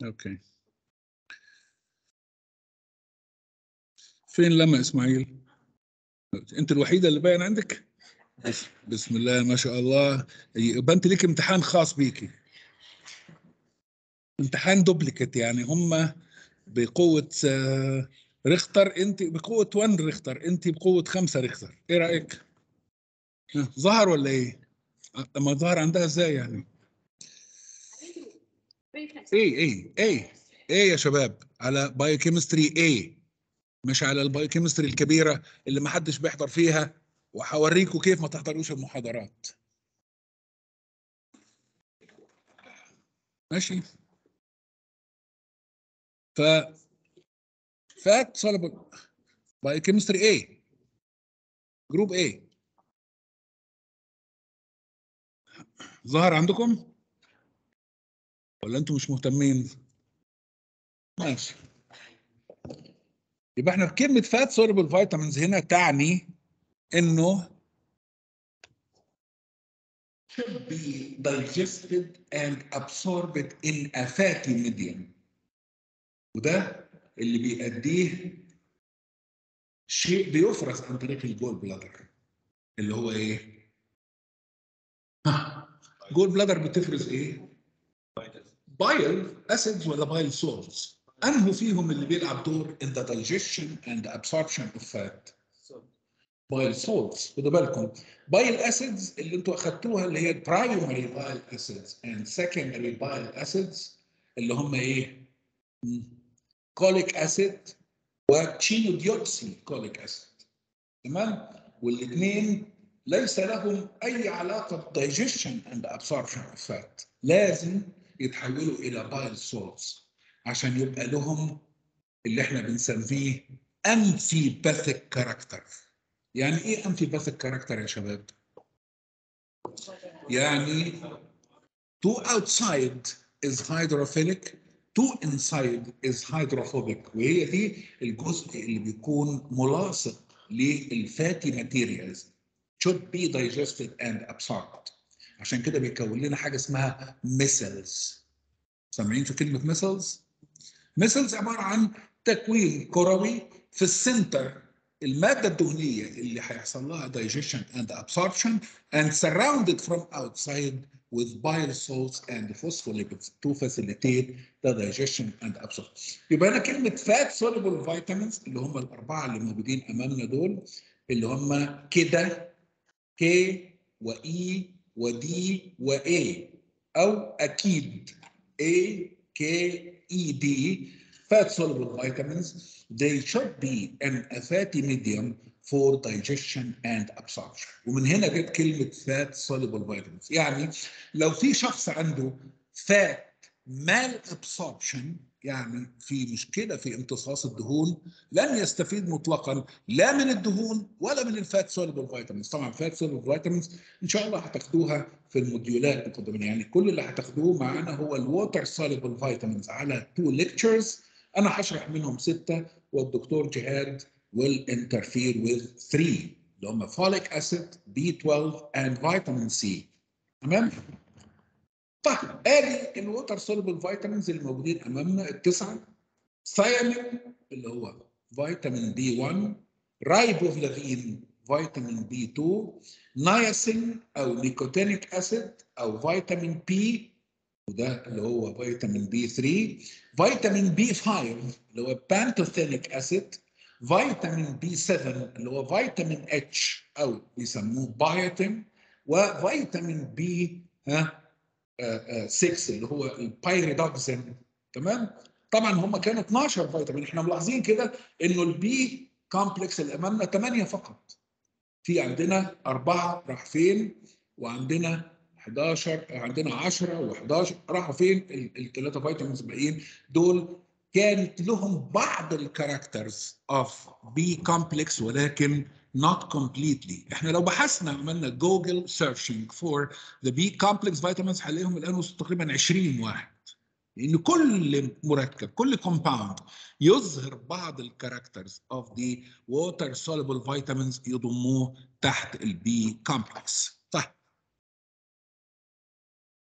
اوكي فين لما اسماعيل انت الوحيده اللي باين عندك بس بسم الله ما شاء الله يبقى انت ليك امتحان خاص بيكي امتحان دوبليكت يعني هم بقوه آه، ريختر انت بقوه 1 ريختر انت بقوه 5 ريختر ايه رايك ها، ظهر ولا ايه لما ظهر عندها ازاي يعني ايه ايه ايه ايه يا شباب على بايوكيمستري ايه مش على البايوكيمستري الكبيره اللي ما حدش بيحضر فيها وهوريكم كيف ما تحضروش المحاضرات ماشي ف فات صلب بايوكيمستري ايه جروب ايه ظهر عندكم ولا انتم مش مهتمين ماشي يبقى احنا في كلمه فات سوليبل فيتامينز هنا تعني انه should be digested and absorbed in a fatty medium وده اللي بيأديه شيء بيفرز عن طريق الجول بلادر اللي هو ايه؟ ها جول بلادر بتفرز ايه؟ بايل اسيدز ولا بايل سولتس انه فيهم اللي بيلعب دور in the digestion and absorption of fat بايل سولتس خدوا بالكم بايل اسيدز اللي انتوا اخدتوها اللي هي برايمري بايل اسيدز اند سكندري بايل اسيدز اللي هم ايه؟ كوليك اسيد وتشينوديوكسي كوليك اسيد تمام؟ والاثنين ليس لهم اي علاقه بالدايجيشن اند ابسوربشن اوف فات لازم يتحولوا الى بايل سولتس عشان يبقى لهم اللي احنا بنسميه امفيباثيك كاركتر يعني ايه امفيباثيك كاركتر يا شباب يعني two outside is hydrophilic two inside is hydrophobic وهي دي الجزء اللي بيكون ملاصق للفاتي ماتيريالز should be digested and absorbed عشان كده بيكون لنا حاجه اسمها ميسلز سامعين في كلمه ميسلز ميسلز عباره عن تكوين كروي في السنتر الماده الدهنيه اللي هيحصل لها digestion and absorption and surrounded from outside with bile salts and phospholipids to facilitate the digestion and absorption. يبقى هنا كلمه fat soluble vitamins اللي هم الاربعه اللي موجودين امامنا دول اللي هم كده K وE وD وA او اكيد A K E D fat soluble vitamins they should be in a fatty medium for digestion and absorption ومن هنا جت كلمة fat soluble vitamins يعني لو في شخص عنده fat mal absorption يعني في مشكلة في امتصاص الدهون لن يستفيد مطلقا لا من الدهون ولا من الفات سوليبل فيتامينز طبعا فات سوليبل فيتامينز ان شاء الله هتاخدوها في الموديولات مقدمين يعني كل اللي هتاخدوه معانا هو الووتر سوليبل فيتامينز على تو ليكتشرز انا هشرح منهم سته والدكتور جهاد will interfere with 3 اللي هم folic acid B12 and vitamin C تمام طيب ادي الووتر سوليبل فيتامينز اللي موجودين امامنا التسعه ثيامين اللي هو فيتامين بي 1 رايبوفلافين فيتامين بي 2 نياسين او نيكوتينيك اسيد او فيتامين بي وده اللي هو فيتامين بي 3 فيتامين بي 5 اللي هو بانتوثينيك اسيد فيتامين بي 7 اللي هو فيتامين اتش او بيسموه بايوتين وفيتامين بي ها 6 اللي هو البايريدوكسين تمام طبعا هم كانوا 12 فيتامين احنا ملاحظين كده انه البي كومبلكس اللي امامنا 8 فقط في عندنا أربعة راح فين وعندنا 11 عندنا 10 و11 راحوا فين الثلاثه فيتامينز الباقيين دول كانت لهم بعض الكاركترز اوف بي كومبلكس ولكن not completely احنا لو بحثنا عملنا جوجل سيرشنج فور ذا بي كومبلكس فيتامينز هنلاقيهم الان وصلوا تقريبا 20 واحد لان كل مركب كل كومباوند يظهر بعض الكاركترز اوف ذا ووتر soluble فيتامينز يضموه تحت البي كومبلكس طيب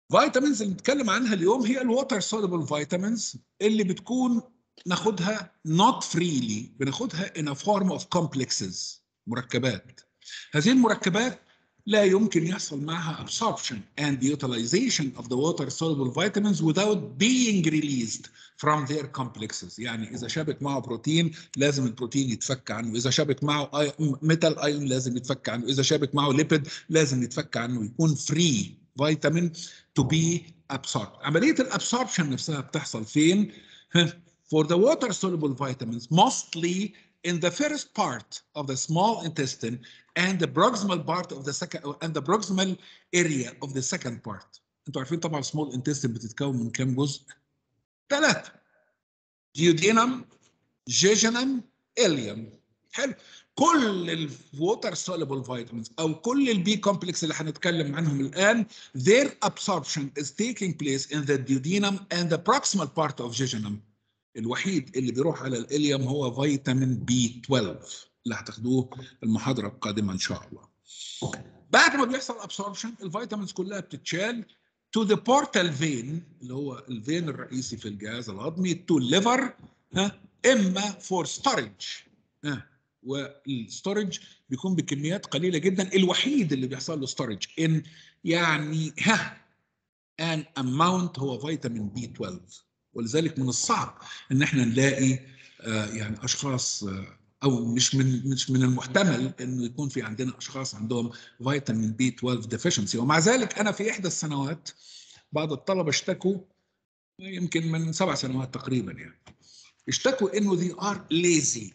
فيتامينز اللي بنتكلم عنها اليوم هي الووتر soluble فيتامينز اللي بتكون ناخدها not freely بناخدها in a form of complexes مركبات هذه المركبات لا يمكن يحصل معها absorption and utilization of the water soluble vitamins without being released from their complexes يعني اذا شابك معه بروتين لازم البروتين يتفك عنه اذا شابك معه ميتال ايون لازم يتفك عنه اذا شابك معه ليبيد لازم يتفك عنه يكون فري فيتامين to be absorbed عمليه الابسوربشن نفسها بتحصل فين for the water soluble vitamins mostly in the first part of the small intestine and the proximal part of the second and the proximal area of the second part. انتوا عارفين طبعا small intestine بتتكون من كام جزء؟ ثلاثة. duodenum, jejunum, ileum. حلو. كل الووتر soluble vitamins او كل البي كومبلكس اللي هنتكلم عنهم الان their absorption is taking place in the duodenum and the proximal part of jejunum. الوحيد اللي بيروح على الاليوم هو فيتامين بي 12 اللي هتاخدوه المحاضره القادمه ان شاء الله. بعد ما بيحصل ابسوربشن الفيتامينز كلها بتتشال تو ذا بورتال فين اللي هو الفين الرئيسي في الجهاز الهضمي تو الليفر ها اما فور ستورج ها والستورج بيكون بكميات قليله جدا الوحيد اللي بيحصل له ستورج ان يعني ها ان اماونت هو فيتامين بي 12 ولذلك من الصعب ان احنا نلاقي آه يعني اشخاص آه او مش من مش من المحتمل انه يكون في عندنا اشخاص عندهم فيتامين بي 12 ديفيشنسي ومع ذلك انا في احدى السنوات بعض الطلبه اشتكوا يمكن من سبع سنوات تقريبا يعني اشتكوا انه they are lazy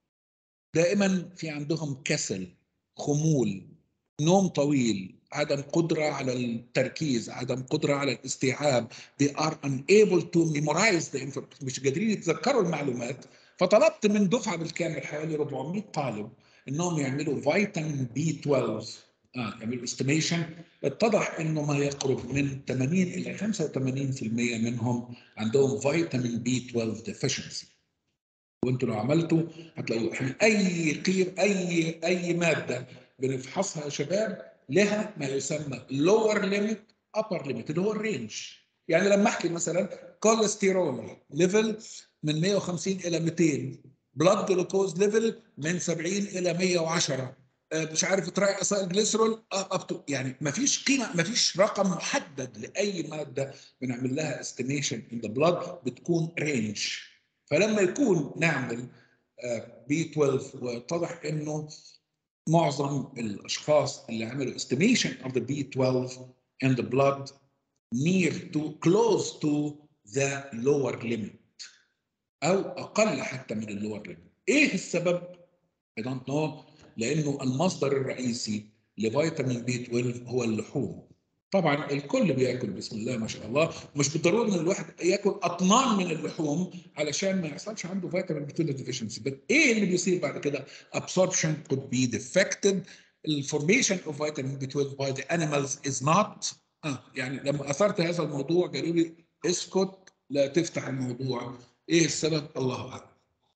دائما في عندهم كسل خمول نوم طويل عدم قدرة على التركيز عدم قدرة على الاستيعاب they are unable to memorize the information مش قادرين يتذكروا المعلومات فطلبت من دفعة بالكامل حوالي 400 طالب انهم يعملوا فيتامين بي 12 اه يعملوا استيميشن اتضح انه ما يقرب من 80 الى 85% منهم عندهم فيتامين بي 12 ديفيشنسي وانتوا لو عملتوا هتلاقوا احنا اي قير اي اي ماده بنفحصها يا شباب لها ما يسمى lower limit upper limit اللي هو الرينج يعني لما احكي مثلا كوليسترول ليفل من 150 الى 200 بلاد جلوكوز ليفل من 70 الى 110 مش عارف تراي اسايل جليسرول اب تو يعني ما فيش قيمه ما فيش رقم محدد لاي ماده بنعمل لها استيميشن ان ذا بلاد بتكون رينج فلما يكون نعمل بي 12 واتضح انه معظم الاشخاص اللي عملوا estimation of the B12 in the blood near to close to the lower limit او اقل حتى من اللور ليميت ايه السبب I don't know لانه المصدر الرئيسي لفيتامين بي 12 هو اللحوم طبعا الكل بياكل بسم الله ما شاء الله مش بالضروره ان الواحد ياكل اطنان من اللحوم علشان ما يحصلش عنده فيتامين بي 12 ديفيشنسي بس ايه اللي بيصير بعد كده absorption could be defected الفورميشن اوف فيتامين بي 12 by the animals is not آه يعني لما اثرت هذا الموضوع قالوا لي اسكت لا تفتح الموضوع ايه السبب الله اعلم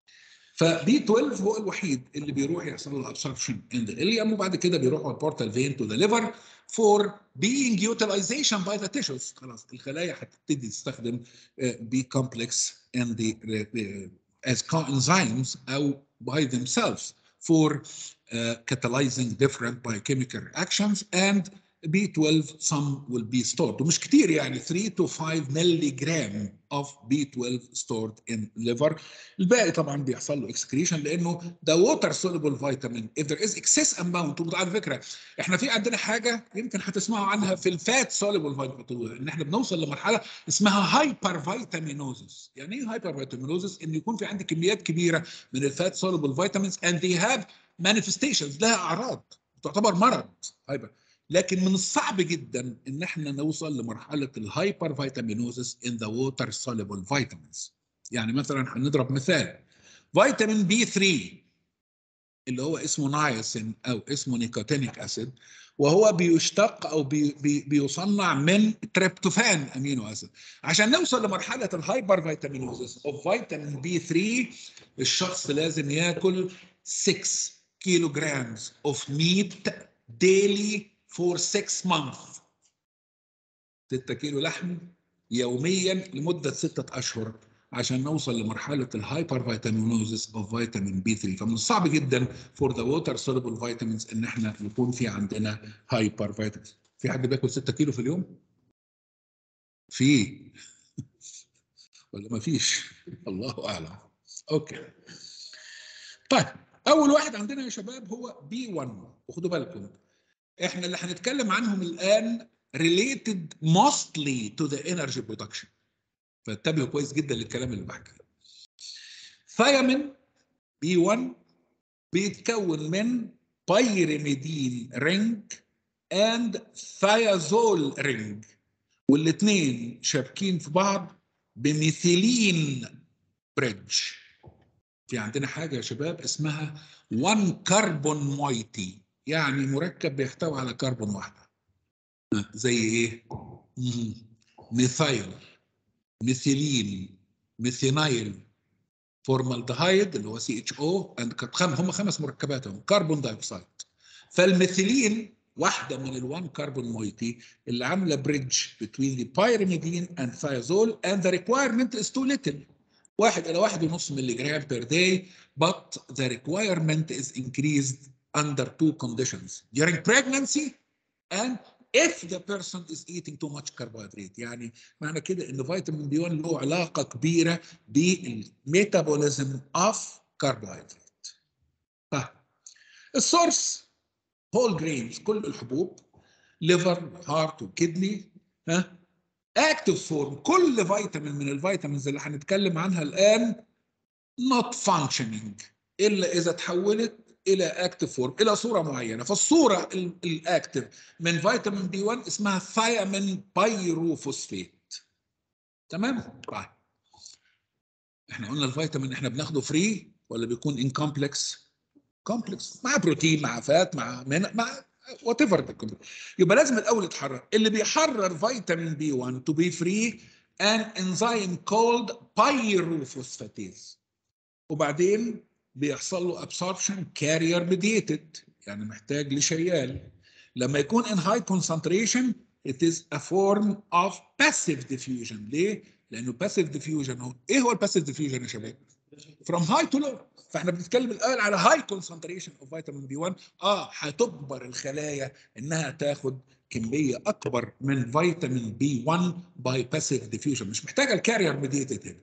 فبي 12 هو الوحيد اللي بيروح يحصل له ابسوربشن ان ذا اليوم وبعد كده بيروح البورتال فين تو ذا ليفر فور being utilization by the tissues خلاص الخلايا هتبتدي تستخدم بي كومبلكس in the, the as coenzymes او by themselves for uh, catalyzing different biochemical actions and B12 some will be stored ومش كتير يعني 3 to 5 ملي جرام of B12 stored in liver الباقي طبعا بيحصل له excretion لانه ده water soluble vitamin if there is excess amount على فكره احنا في عندنا حاجه يمكن هتسمعوا عنها في الفات soluble vitamin ان احنا بنوصل لمرحله اسمها هايبر فيتامينوزس يعني ايه هايبر فيتامينوزس ان يكون في عندي كميات كبيره من الفات soluble vitamins and they have manifestations لها اعراض تعتبر مرض هايبر لكن من الصعب جدا ان احنا نوصل لمرحله الهايبر فيتامينوزس ان ذا ووتر soluble فيتامينز يعني مثلا هنضرب مثال فيتامين بي 3 اللي هو اسمه نايسين او اسمه نيكوتينيك اسيد وهو بيشتق او بي بي بيصنع من تريبتوفان امينو اسيد عشان نوصل لمرحله الهايبر فيتامينوزس اوف فيتامين بي 3 الشخص لازم ياكل 6 كيلو جرامز اوف ميت daily for six months 6 كيلو لحم يوميا لمده ستة اشهر عشان نوصل لمرحله الهايبر فيتامينوزس اوف فيتامين بي 3 فمن الصعب جدا فور ذا ووتر سوليبل فيتامينز ان احنا يكون في عندنا هايبر فيتامينز في حد بياكل 6 كيلو في اليوم؟ في ولا ما فيش؟ الله اعلم اوكي طيب اول واحد عندنا يا شباب هو بي 1 وخدوا بالكم احنا اللي هنتكلم عنهم الان related mostly to the energy production فانتبهوا كويس جدا للكلام اللي بحكي ثيامين بي 1 بيتكون من بايرميدين رينج اند ثيازول رينج والاثنين شابكين في بعض بميثيلين بريدج في عندنا حاجه يا شباب اسمها 1 كربون مويتي يعني مركب بيحتوي على كربون واحده زي ايه ميثايل ميثيلين ميثينايل فورمالدهايد اللي هو سي اتش او هم خمس مركبات هم كربون دايوكسيد فالميثيلين واحده من الوان كربون مويتي اللي عامله بريدج between the pyrimidine and thiazole and the requirement is too little واحد الى واحد ونص ملي جرام per day but the requirement is increased under two conditions during pregnancy and if the person is eating too much carbohydrate يعني معنى كده ان فيتامين بي 1 له علاقه كبيره بالميتابوليزم اوف كربوهيدرات. طيب السورس هول جرينز كل الحبوب ليفر هارت وكدني ها اكتف فورم كل فيتامين من الفيتامينز اللي هنتكلم عنها الان not functioning الا اذا تحولت الى اكتف فورم الى صوره معينه فالصوره الاكتف من فيتامين بي 1 اسمها ثيامين بايروفوسفيت تمام طيب احنا قلنا الفيتامين احنا بناخده فري ولا بيكون ان كومبلكس كومبلكس مع بروتين مع فات مع من مع وات ايفر يبقى لازم الاول يتحرر اللي بيحرر فيتامين بي 1 تو بي فري ان انزيم كولد بايروفوسفاتيز وبعدين بيحصل له absorption carrier mediated يعني محتاج لشيال لما يكون in high concentration it is a form of passive diffusion ليه؟ لانه passive diffusion هو ايه هو الباسيف diffusion يا شباب؟ from high to low فاحنا بنتكلم الان على high concentration of vitamin B1 اه هتجبر الخلايا انها تاخد كميه اكبر من فيتامين بي 1 باي باسيف ديفيوجن مش محتاجه الكارير ميديتد هنا.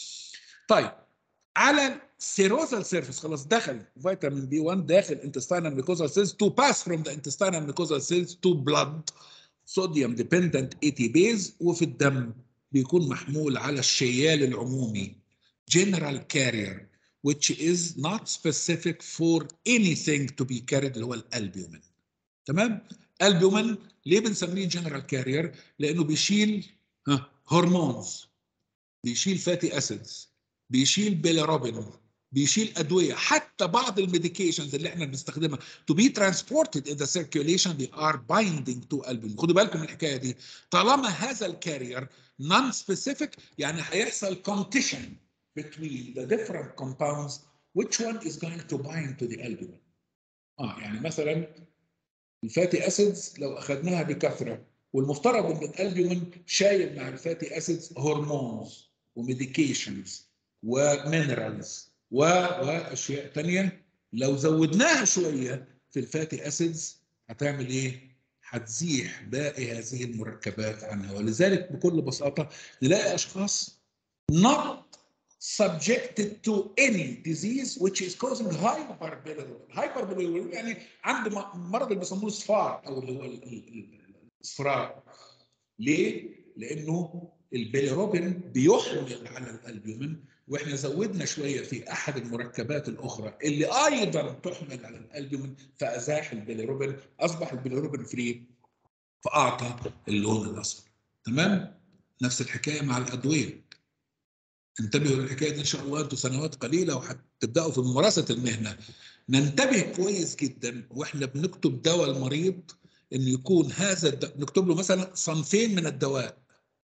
طيب على السيروزال سيرفيس خلاص دخل فيتامين بي 1 داخل intestinal mucosal cells to pass from the intestinal mucosal cells to blood sodium dependent ATPase وفي الدم بيكون محمول على الشيال العمومي general carrier which is not specific for anything to be carried اللي هو الالبيومين تمام البيومين ليه بنسميه جنرال كارير لانه بيشيل ها هرمونز بيشيل فاتي اسيدز بيشيل بيليروبين بيشيل ادويه حتى بعض الميديكيشنز اللي احنا بنستخدمها to be transported in the circulation they are binding to albumin خدوا بالكم من الحكايه دي طالما هذا الكارير non specific يعني هيحصل competition between the different compounds which one is going to bind to the albumin اه يعني مثلا الفاتي اسيدز لو اخذناها بكثره والمفترض ان الالبومين شايل مع الفاتي اسيدز هرمونز وميديكيشنز ومينرالز و... واشياء ثانيه لو زودناها شويه في الفاتي اسيدز هتعمل ايه؟ هتزيح باقي هذه المركبات عنها ولذلك بكل بساطه نلاقي اشخاص not subjected to any disease which is causing hyperbilirubinemia hyperbilirubinemia يعني عند مرض اللي بيسموه الصفار او اللي هو الاصفرار ليه؟ لانه البيليروبين بيحمل على الالبومين واحنا زودنا شويه في احد المركبات الاخرى اللي ايضا تحمل على الالبومين فازاح البيليروبين اصبح البيليروبين فري فاعطى اللون الاصفر تمام؟ نفس الحكايه مع الادويه انتبهوا للحكايه دي ان شاء الله انتوا سنوات قليله وهتبداوا في ممارسه المهنه ننتبه كويس جدا واحنا بنكتب دواء المريض ان يكون هذا الدواء نكتب له مثلا صنفين من الدواء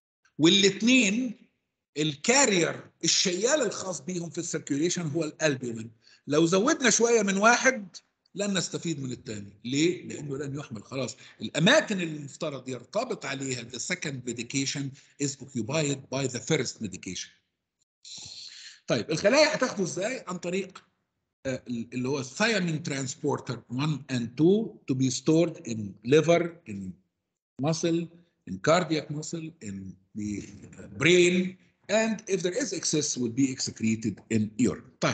والاثنين الكارير الشيال الخاص بيهم في السيركيوليشن هو الالبومين لو زودنا شويه من واحد لن نستفيد من الثاني ليه لانه لن يحمل خلاص الاماكن اللي المفترض يرتبط عليها the second medication is occupied by the first medication طيب الخلايا هتاخده ازاي عن طريق آه، اللي هو thiamine transporter 1 and 2 to be stored in liver in muscle in cardiac muscle in the brain and if there is excess will be excreted in urine طيب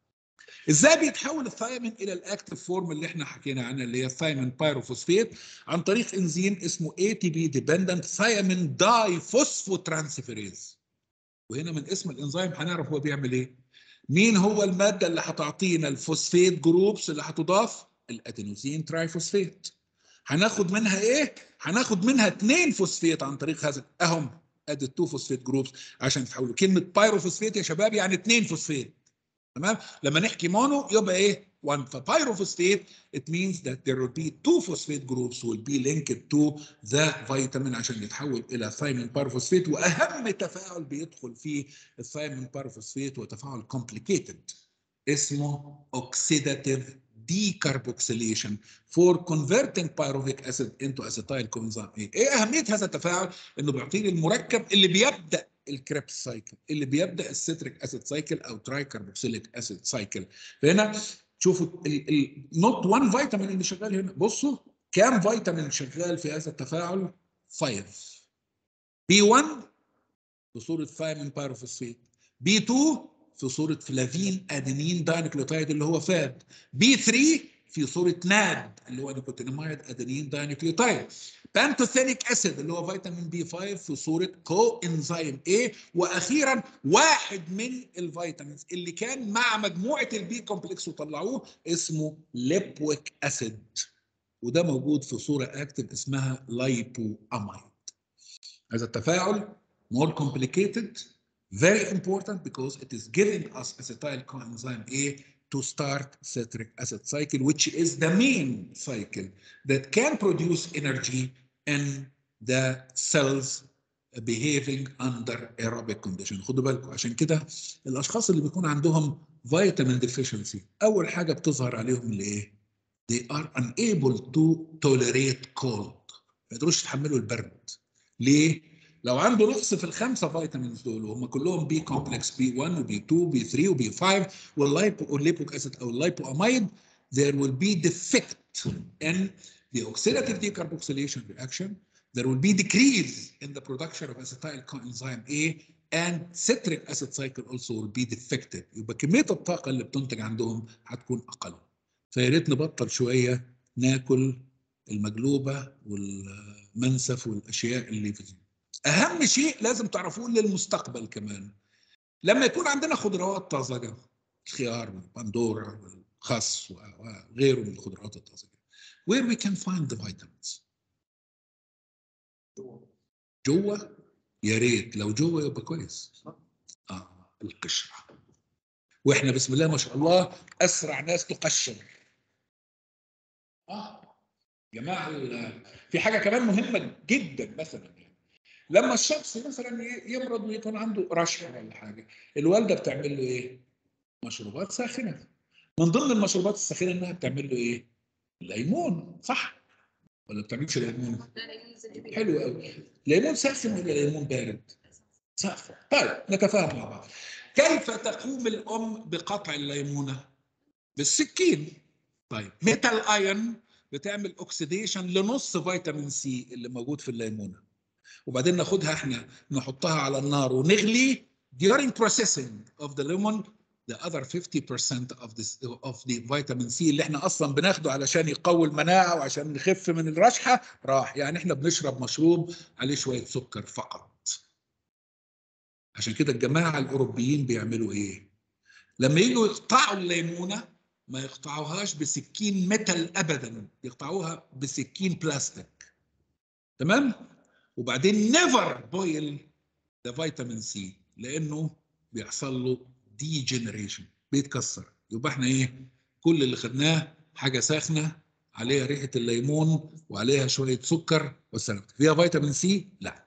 ازاي بيتحول الثايمين الى الاكتف فورم اللي احنا حكينا عنها اللي هي الثايمين بايروفوسفيت عن طريق انزيم اسمه اي تي بي ديبندنت ثايمين داي فوسفوترانسفيريز وهنا من اسم الانزيم هنعرف هو بيعمل ايه مين هو الماده اللي هتعطينا الفوسفيت جروبس اللي هتضاف الادينوزين ترايفوسفيت هناخد منها ايه هناخد منها اثنين فوسفيت عن طريق هذا اهم ادي التو فوسفيت جروبس عشان تحولوا كلمه بايروفوسفيت يا شباب يعني اثنين فوسفيت تمام لما نحكي مونو يبقى ايه 1 فبايروفوسفيت it means that there will be two phosphate groups will be linked to the vitamin عشان يتحول الى ثايمين بايروفوسفيت واهم تفاعل بيدخل فيه الثايمين بايروفوسفيت هو تفاعل complicated اسمه oxidative decarboxylation for converting pyruvic acid into acetyl coenzyme A. ايه اهميه هذا التفاعل؟ انه بيعطيني المركب اللي بيبدا الكريبس سايكل اللي بيبدا السيتريك اسيد سايكل او تراي كاربوكسيليك اسيد سايكل فهنا شوفوا النوت 1 فيتامين اللي شغال هنا بصوا كام فيتامين شغال في هذا التفاعل 5 بي 1 في صوره ثايمين بايروفوسفيت بي 2 في صوره فلافين ادينين داينكليوتايد اللي هو فاد بي 3 في صوره ناد اللي هو نيكوتيناميد ادينين داينكليوتايد بانتوثينيك اسيد اللي هو فيتامين بي 5 في صوره كو انزيم A واخيرا واحد من الفيتامينز اللي كان مع مجموعه البي كومبلكس وطلعوه اسمه ليبويك اسيد وده موجود في صوره اكتف اسمها لايبو امايد هذا التفاعل more complicated very important because it is giving us acetyl coenzyme A to start citric acid cycle, which is the main cycle that can produce energy in the cells behaving under aerobic condition. خدوا بالكم عشان كده الاشخاص اللي بيكون عندهم vitamin deficiency اول حاجه بتظهر عليهم اللي ايه؟ they are unable to tolerate cold ما يقدروش يتحملوا البرد. ليه؟ لو عنده نقص في الخمسه فيتامينز دول وهم كلهم بي كومبلكس بي 1 وبي 2 وبي 3 وبي 5 واللايبو والليبوك اسيد او اللايبو امايد there will be defect in the oxidative decarboxylation reaction there will be decrease in the production of acetyl coenzyme A and citric acid cycle also will be defective يبقى كميه الطاقه اللي بتنتج عندهم هتكون اقل فيا ريت نبطل شويه ناكل المجلوبه والمنسف والاشياء اللي في اهم شيء لازم تعرفوه للمستقبل كمان لما يكون عندنا خضروات طازجه الخيار والبندوره والخس وغيره من الخضروات الطازجه where we can find the vitamins جوه يا ريت لو جوه يبقى كويس اه القشره واحنا بسم الله ما شاء الله اسرع ناس تقشر اه جماعه في حاجه كمان مهمه جدا مثلا لما الشخص مثلا يمرض ويكون عنده رشح ولا حاجه الوالده بتعمل له ايه؟ مشروبات ساخنه من ضمن المشروبات الساخنه انها بتعمل له ايه؟ ليمون صح؟ ولا بتعملش ليمون؟ حلو قوي ليمون ساخن ولا ليمون بارد؟ ساخن طيب نتفاهم مع بعض كيف تقوم الام بقطع الليمونه؟ بالسكين طيب ميتال ايون بتعمل اوكسيديشن لنص فيتامين سي اللي موجود في الليمونه وبعدين ناخدها احنا نحطها على النار ونغلي during processing of the lemon the other 50% of this of the vitamin C اللي احنا اصلا بناخده علشان يقوي المناعه وعشان نخف من الرشحه راح يعني احنا بنشرب مشروب عليه شويه سكر فقط عشان كده الجماعه الاوروبيين بيعملوا ايه لما يجوا يقطعوا الليمونه ما يقطعوهاش بسكين ميتال ابدا يقطعوها بسكين بلاستيك تمام وبعدين نيفر بويل ذا فيتامين سي لانه بيحصل له دي جنريشن بيتكسر يبقى احنا ايه كل اللي خدناه حاجه ساخنه عليها ريحه الليمون وعليها شويه سكر والسلام فيها فيتامين سي لا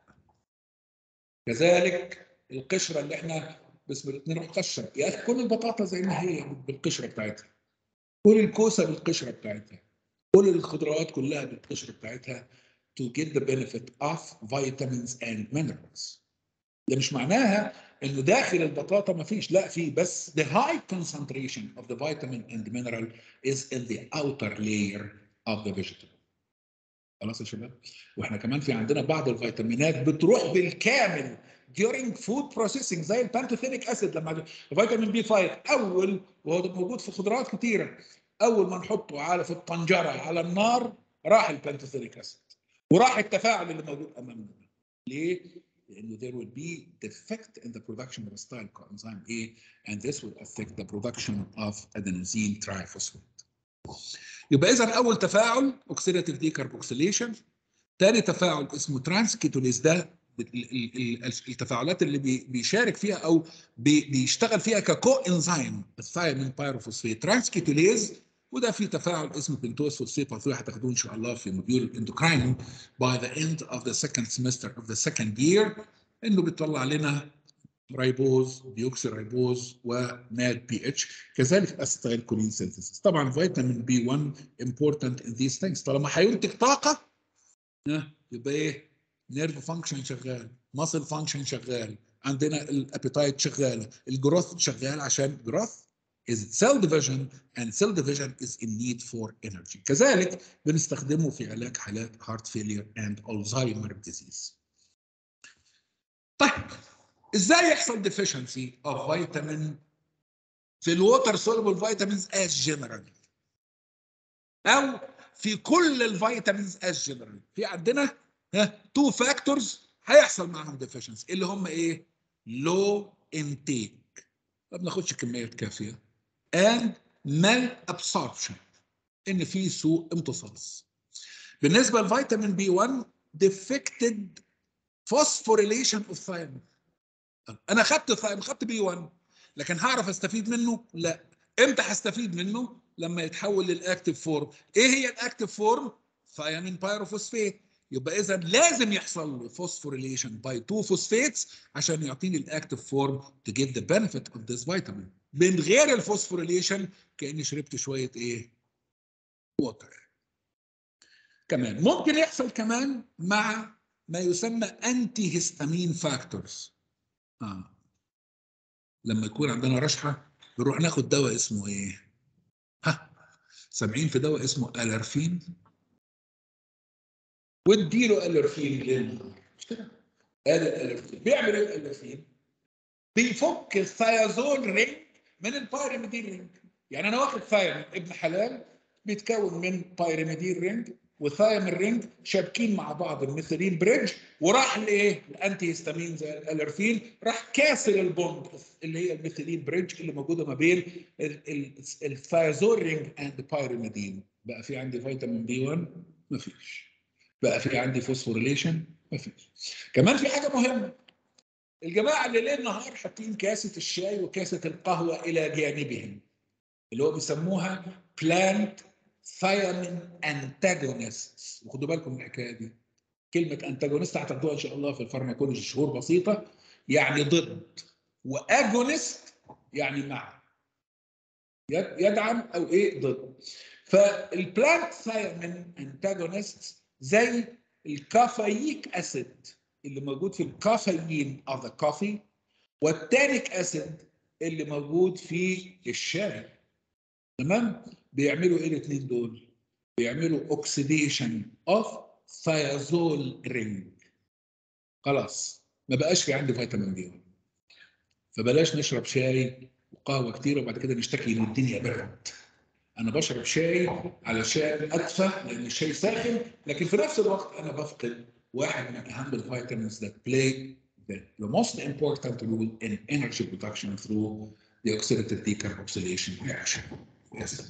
كذلك القشره اللي احنا بسم الله نروح قشر يا اخي كل البطاطا زي ما هي بالقشره بتاعتها كل الكوسه بالقشره بتاعتها كل الخضروات كلها بالقشره بتاعتها to get the benefit of vitamins and minerals ده مش معناها انه داخل البطاطا ما فيش لا في بس the high concentration of the vitamin and mineral is in the outer layer of the vegetable خلاص يا شباب واحنا كمان في عندنا بعض الفيتامينات بتروح بالكامل during food processing زي البانتوثينيك اسيد لما فيتامين بي 5 اول وهو موجود في خضروات كتيره اول ما نحطه على في الطنجره على النار راح البانتوثينيك اسيد وراح التفاعل اللي موجود امامنا ليه؟ لانه there will be defect in the production of acetyl coenzyme A and this will affect the production of adenosine triphosphate. يبقى اذا اول تفاعل اوكسيداتيف ديكربوكسيليشن ثاني تفاعل اسمه ترانسكيتوليز ده التفاعلات اللي بيشارك فيها او بيشتغل فيها ككو انزيم الثايمين بايروفوسفيت ترانسكيتوليز وده في تفاعل اسمه بنتوز فوسفيت وفي هتاخدوه ان شاء الله في موديول الاندوكراين by the end of the second semester of the second year انه بيطلع لنا رايبوز ديوكسي رايبوز وناد بي اتش كذلك اسيتايل كولين سينثيسيس طبعا فيتامين بي 1 important in these things طالما هينتج طاقه يبقى ايه نيرف فانكشن شغال ماسل فانكشن شغال عندنا الابيتايت شغاله الجروث شغال عشان جروث is cell division and cell division is in need for energy كذلك بنستخدمه في علاج حالات heart failure and Alzheimer disease طيب ازاي يحصل deficiency of vitamin في الووتر soluble vitamins as general او في كل الفيتامينز as general في عندنا ها تو فاكتورز هيحصل معاهم deficiency اللي هم ايه low intake ما بناخدش كميات كافيه and malabsorption ان في سوء امتصاص بالنسبه لفيتامين بي 1 defected phosphorylation of thiamine انا خدت ثايم خدت بي 1 لكن هعرف استفيد منه لا امتى هستفيد منه لما يتحول للاكتيف فورم ايه هي الاكتيف فورم ثايامين بايروفوسفيت يبقى اذا لازم يحصل له فوسفوريليشن باي تو فوسفيتس عشان يعطيني الاكتيف فورم تو جيت ذا بنفيت اوف ذيس فيتامين من غير الفوسفوريليشن كاني شربت شويه ايه ووتر كمان ممكن يحصل كمان مع ما يسمى انتي هيستامين فاكتورز آه. لما يكون عندنا رشحه بنروح ناخد دواء اسمه ايه ها سامعين في دواء اسمه الارفين واديله الارفين للنهار مش كده قال الالرفين بيعمل ايه الالرفين بيفك الثيازول رينج من البايرميدين رينج يعني انا واخد ثايمين ابن حلال بيتكون من بايرميدين رينج وثايمين رينج شابكين مع بعض الميثيلين بريدج وراح لايه؟ الانتي هيستامين زي الالرفين راح كاسر البوند اللي هي الميثيلين بريدج اللي موجوده ما بين الثايازول رينج اند بايرميدين بقى في عندي فيتامين بي 1 مفيش بقى في عندي فوسفوريليشن مفيش كمان في حاجه مهمه الجماعه اللي ليل نهار حاطين كاسه الشاي وكاسه القهوه الى جانبهم اللي هو بيسموها بلانت ثايمين انتاجونست وخدوا بالكم من الحكايه دي كلمه انتاجونست هتاخدوها ان شاء الله في الفارماكولوجي شهور بسيطه يعني ضد واجونست يعني مع يدعم او ايه ضد فالبلانت ثايمين انتاجونست زي الكافييك اسيد اللي موجود في الكافيين of the coffee والتانيك اسيد اللي موجود في الشاي تمام بيعملوا ايه الاثنين دول بيعملوا اوكسيديشن اوف ثيازول رينج خلاص ما بقاش في عندي فيتامين بي فبلاش نشرب شاي وقهوه كتير وبعد كده نشتكي ان الدنيا برد انا بشرب شاي علشان ادفى لان الشاي ساخن لكن في نفس الوقت انا بفقد واحد من اهم الفيتامينز that play the, the most important role in energy production through the oxidative decarboxylation reaction. Yes.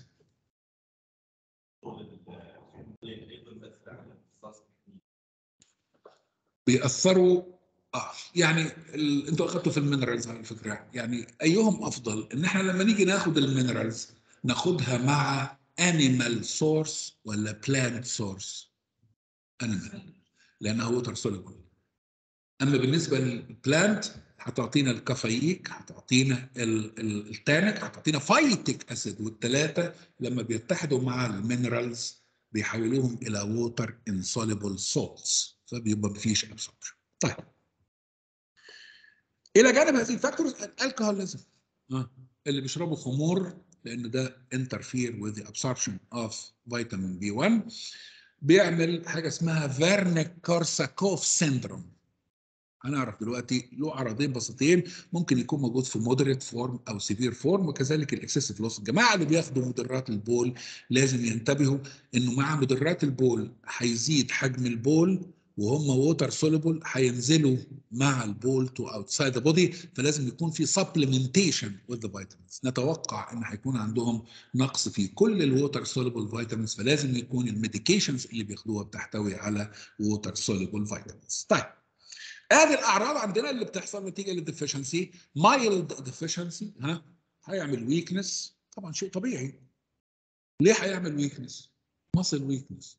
بيأثروا اه يعني ال... انتوا اخذتوا في المينرالز على فكره يعني ايهم افضل ان احنا لما نيجي ناخد المينرالز ناخدها مع انيمال سورس ولا بلانت سورس انيمال لانها ووتر سوليبل اما بالنسبه للبلانت هتعطينا الكافييك هتعطينا ال- ال- التانك هتعطينا فايتيك اسيد والثلاثه لما بيتحدوا مع المينرالز بيحولوهم الى ووتر انسوليبل سولتس فبيبقى مفيش ابسوربشن طيب الى جانب هذه الفاكتورز الالكهوليزم آه. اللي بيشربوا خمور لان ده انترفير with the absorption of vitamin B1 بيعمل حاجه اسمها فيرنيك كورساكوف سيندروم هنعرف دلوقتي له عرضين بسيطين ممكن يكون موجود في مودريت فورم او سيفير فورم وكذلك الاكسسيف لوس الجماعه اللي بياخدوا مدرات البول لازم ينتبهوا انه مع مدرات البول هيزيد حجم البول وهم ووتر سوليبل هينزلوا مع البول تو اوتسايد ذا بودي فلازم يكون في سبلمنتيشن وذ ذا فيتامينز نتوقع ان هيكون عندهم نقص في كل الووتر سوليبل فيتامينز فلازم يكون الميديكيشنز اللي بياخدوها بتحتوي على ووتر سوليبل فيتامينز طيب ادي الاعراض عندنا اللي بتحصل نتيجه للديفشنسي مايلد ديفشنسي ها هيعمل ويكنس طبعا شيء طبيعي ليه هيعمل ويكنس ماسل ويكنس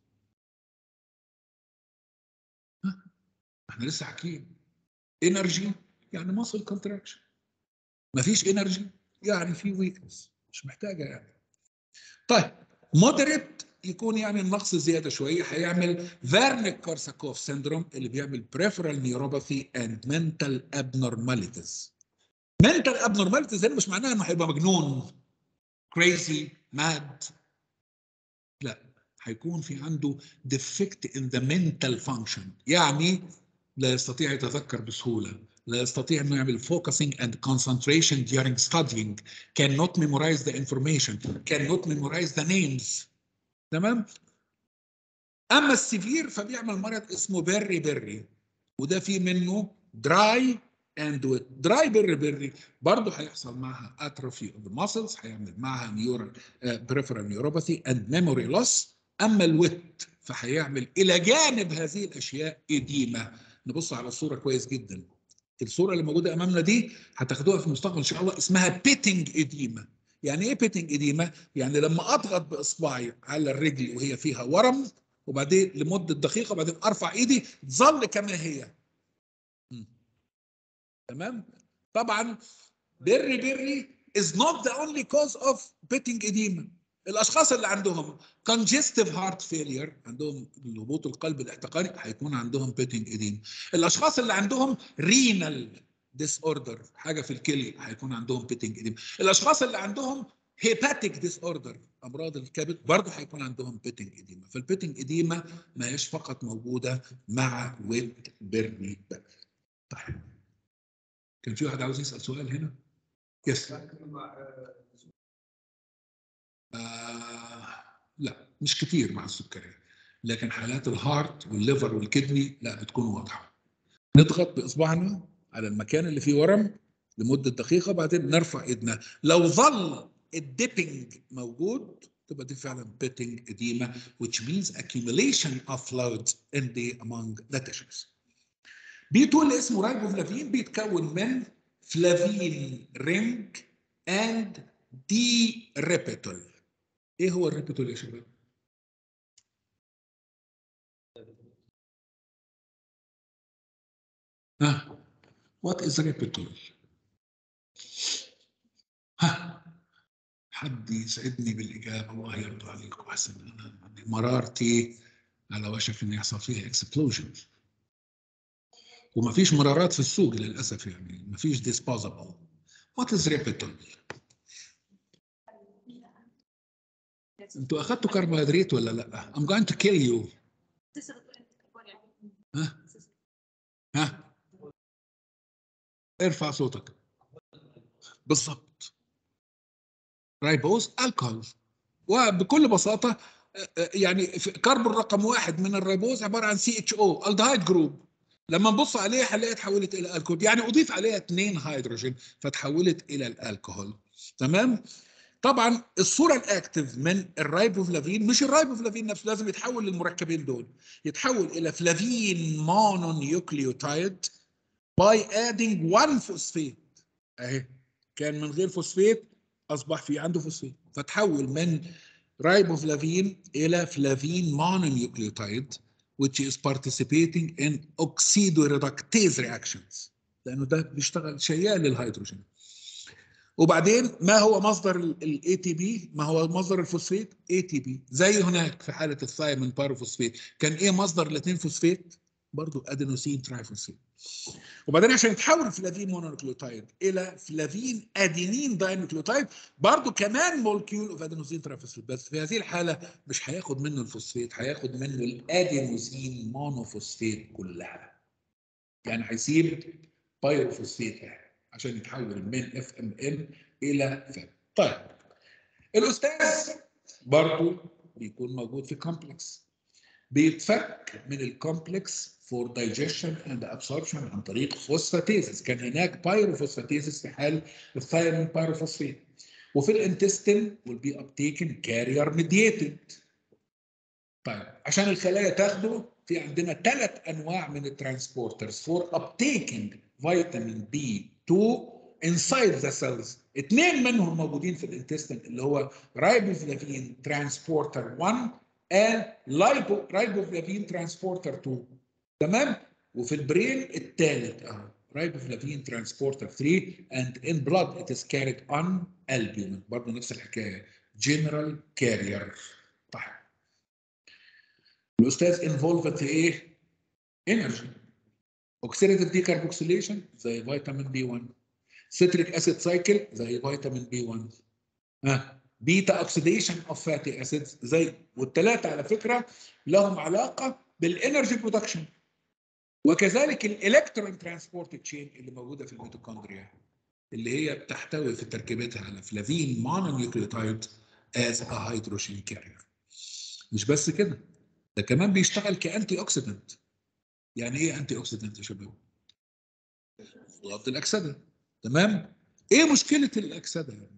احنا لسه حاكيين انرجي يعني ماسل كونتراكشن مفيش انرجي يعني في ويكنس مش محتاجه يعني طيب مودريت يكون يعني النقص زياده شويه هيعمل فيرنيك كورساكوف سيندروم اللي بيعمل بريفرال نيوروباثي اند منتال ابنورماليتيز منتال ابنورماليتيز هنا مش معناها انه هيبقى مجنون كريزي ماد لا هيكون في عنده defect in the mental function يعني لا يستطيع يتذكر بسهوله لا يستطيع انه يعمل focusing and concentration during studying cannot memorize the information cannot memorize the names تمام اما السيفير فبيعمل مرض اسمه بيري بيري وده فيه منه دراي اند ويت دراي بيري بيري برضه هيحصل معها اتروفي اوف الماسلز هيعمل معها نيورال بريفرال نيوروباثي اند ميموري لوس اما الويت فهيعمل الى جانب هذه الاشياء اديمه نبص على الصوره كويس جدا الصوره اللي موجوده امامنا دي هتاخدوها في المستقبل ان شاء الله اسمها بيتنج اديمه يعني ايه بيتنج اديمه يعني لما اضغط باصبعي على الرجل وهي فيها ورم وبعدين لمده دقيقه وبعدين ارفع ايدي تظل كما هي م. تمام طبعا بيري بيري is not the only cause of pitting edema الاشخاص اللي عندهم congestive heart failure عندهم هبوط القلب الاحتقاني هيكون عندهم pitting edema الاشخاص اللي عندهم renal disorder حاجه في الكلي هيكون عندهم pitting edema الاشخاص اللي عندهم hepatic disorder امراض الكبد برضه هيكون عندهم pitting edema فالبيتنج edema ما هيش فقط موجوده مع ويت بيرني طيب كان في واحد عاوز يسال سؤال هنا يس آه لا مش كتير مع السكري لكن حالات الهارت والليفر والكدني لا بتكون واضحه نضغط باصبعنا على المكان اللي فيه ورم لمده دقيقه بعدين نرفع ايدنا لو ظل الديبنج موجود تبقى دي فعلا بيتنج اديما which means accumulation of fluids in the among the tissues. بي 2 اللي اسمه رايبوفلافين بيتكون من فلافين رينج اند دي ريبيتول ايه هو الريبيتول يا شباب؟ ها وات از ريبيتول؟ ها حد يسعدني بالاجابه الله يرضى عليكم احسن انا مرارتي على وشك ان يحصل فيها اكسبلوجن ومفيش مرارات في السوق للاسف يعني مفيش ديسبوزابل وات از ريبيتول انتوا اخذتوا كربوهيدرات ولا لا؟ I'm going to kill you ها ها ارفع صوتك بالضبط رايبوز الكحول وبكل بساطه يعني كربون رقم واحد من الريبوز عباره عن سي اتش او الدهايد جروب لما نبص عليها هنلاقيها اتحولت الى الكحول يعني اضيف عليها اثنين هيدروجين فتحولت الى الالكحول تمام طبعا الصوره الاكتف من الرايبوفلافين مش الرايبوفلافين نفسه لازم يتحول للمركبين دول يتحول الى فلافين مونونيوكليوتايد باي ادينج 1 فوسفيت اهي كان من غير فوسفيت اصبح في عنده فوسفيت فتحول من رايبوفلافين الى فلافين مونونيوكليوتايد which is participating in oxidoreductase reactions لانه ده بيشتغل شيال للهيدروجين وبعدين ما هو مصدر الاي تي بي ما هو مصدر الفوسفيت اي تي بي زي هناك في حاله الثايمين باروفوسفيت كان ايه مصدر الاثنين فوسفيت برضو ادينوسين ترايفوسفيت وبعدين عشان يتحول فلافين مونونوكليوتايد الى فلافين ادينين داينوكليوتايد برضو كمان مولكيول اوف ادينوسين ترايفوسفيت بس في هذه الحاله مش هياخد منه الفوسفيت هياخد منه الادينوسين مونوفوسفيت كلها يعني هيسيب بايروفوسفيت عشان يتحول من اف ام ان الى فات طيب الاستاذ برضو بيكون موجود في كومبلكس بيتفك من الكومبلكس فور دايجيشن اند ابسوربشن عن طريق فوسفاتيزس كان هناك بايروفوسفاتيزس في حال الثايمين بايروفوسفيت وفي الانتستين will be uptaken carrier mediated طيب عشان الخلايا تاخده في عندنا ثلاث انواع من الترانسبورترز فور uptaking فيتامين بي 2 inside the cells اثنين منهم موجودين في الانتستين اللي هو رايبوفلافين ترانسبورتر 1 and لايبو رايبوفلافين ترانسبورتر 2 تمام وفي البرين الثالث اهو رايبوفلافين ترانسبورتر 3 and in blood it is carried on albumin برضه نفس الحكايه general carrier طيب الاستاذ انفولفد في ايه؟ انرجي اوكسيديتيف ديكاربوكسيليشن زي فيتامين بي 1 سيتريك اسيد سايكل زي فيتامين بي 1 ها بيتا اوكسيديشن اوف فاتي اسيدز زي والثلاثه على فكره لهم علاقه بالانرجي برودكشن وكذلك الالكترون ترانسبورت تشين اللي موجوده في الميتوكوندريا اللي هي بتحتوي في تركيبتها على فلافين مونونيوكليوتايد از ا هيدروجين كارير مش بس كده ده كمان بيشتغل كانتي اوكسيدنت يعني ايه انتي اوكسيدنت يا شباب مضاد الاكسده تمام ايه مشكله الاكسده يا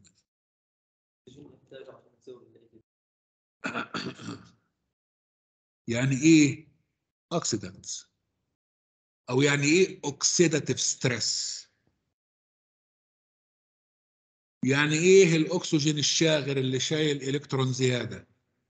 يعني ايه اوكسيدنت او يعني ايه اوكسيداتيف ستريس يعني ايه الاكسجين الشاغر اللي شايل الكترون زياده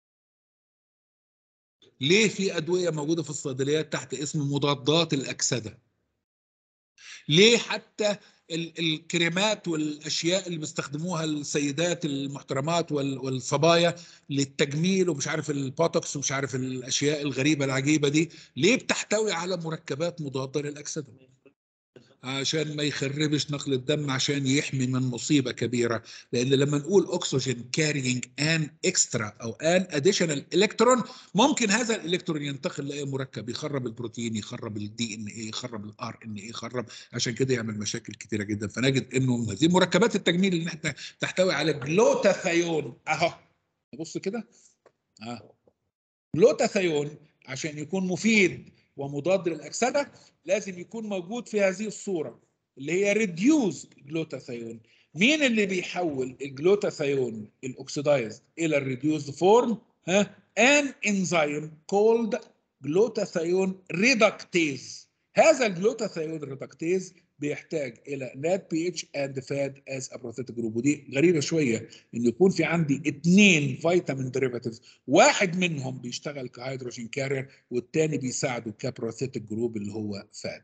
ليه في ادويه موجوده في الصيدليات تحت اسم مضادات الاكسده ليه حتى الكريمات والاشياء اللي بيستخدموها السيدات المحترمات والصبايا للتجميل ومش عارف البوتوكس ومش عارف الاشياء الغريبه العجيبه دي ليه بتحتوي على مركبات مضاده للاكسده عشان ما يخربش نقل الدم عشان يحمي من مصيبه كبيره لان لما نقول اكسجين كارينج ان اكسترا او ان اديشنال الكترون ممكن هذا الالكترون ينتقل لاي مركب يخرب البروتين يخرب الدي ان اي يخرب الار ان اي يخرب عشان كده يعمل مشاكل كثيره جدا فنجد انه هذه مركبات التجميل اللي احنا تحتوي على جلوتاثيون اهو بص كده اه جلوتاثيون عشان يكون مفيد ومضاد للاكسده لازم يكون موجود في هذه الصوره اللي هي ريديوز جلوتاثيون مين اللي بيحول الجلوتاثيون الاكسدايزد الى الريديوزد فورم ها ان انزيم كولد جلوتاثيون ريدكتيز هذا الجلوتاثيون ريدكتيز بيحتاج الى نات بي اتش اند فاد از ابروثيتيك جروب ودي غريبه شويه ان يكون في عندي اثنين فيتامين ديريفاتيفز واحد منهم بيشتغل كهيدروجين كارير والثاني بيساعده كبروثيتيك جروب اللي هو فاد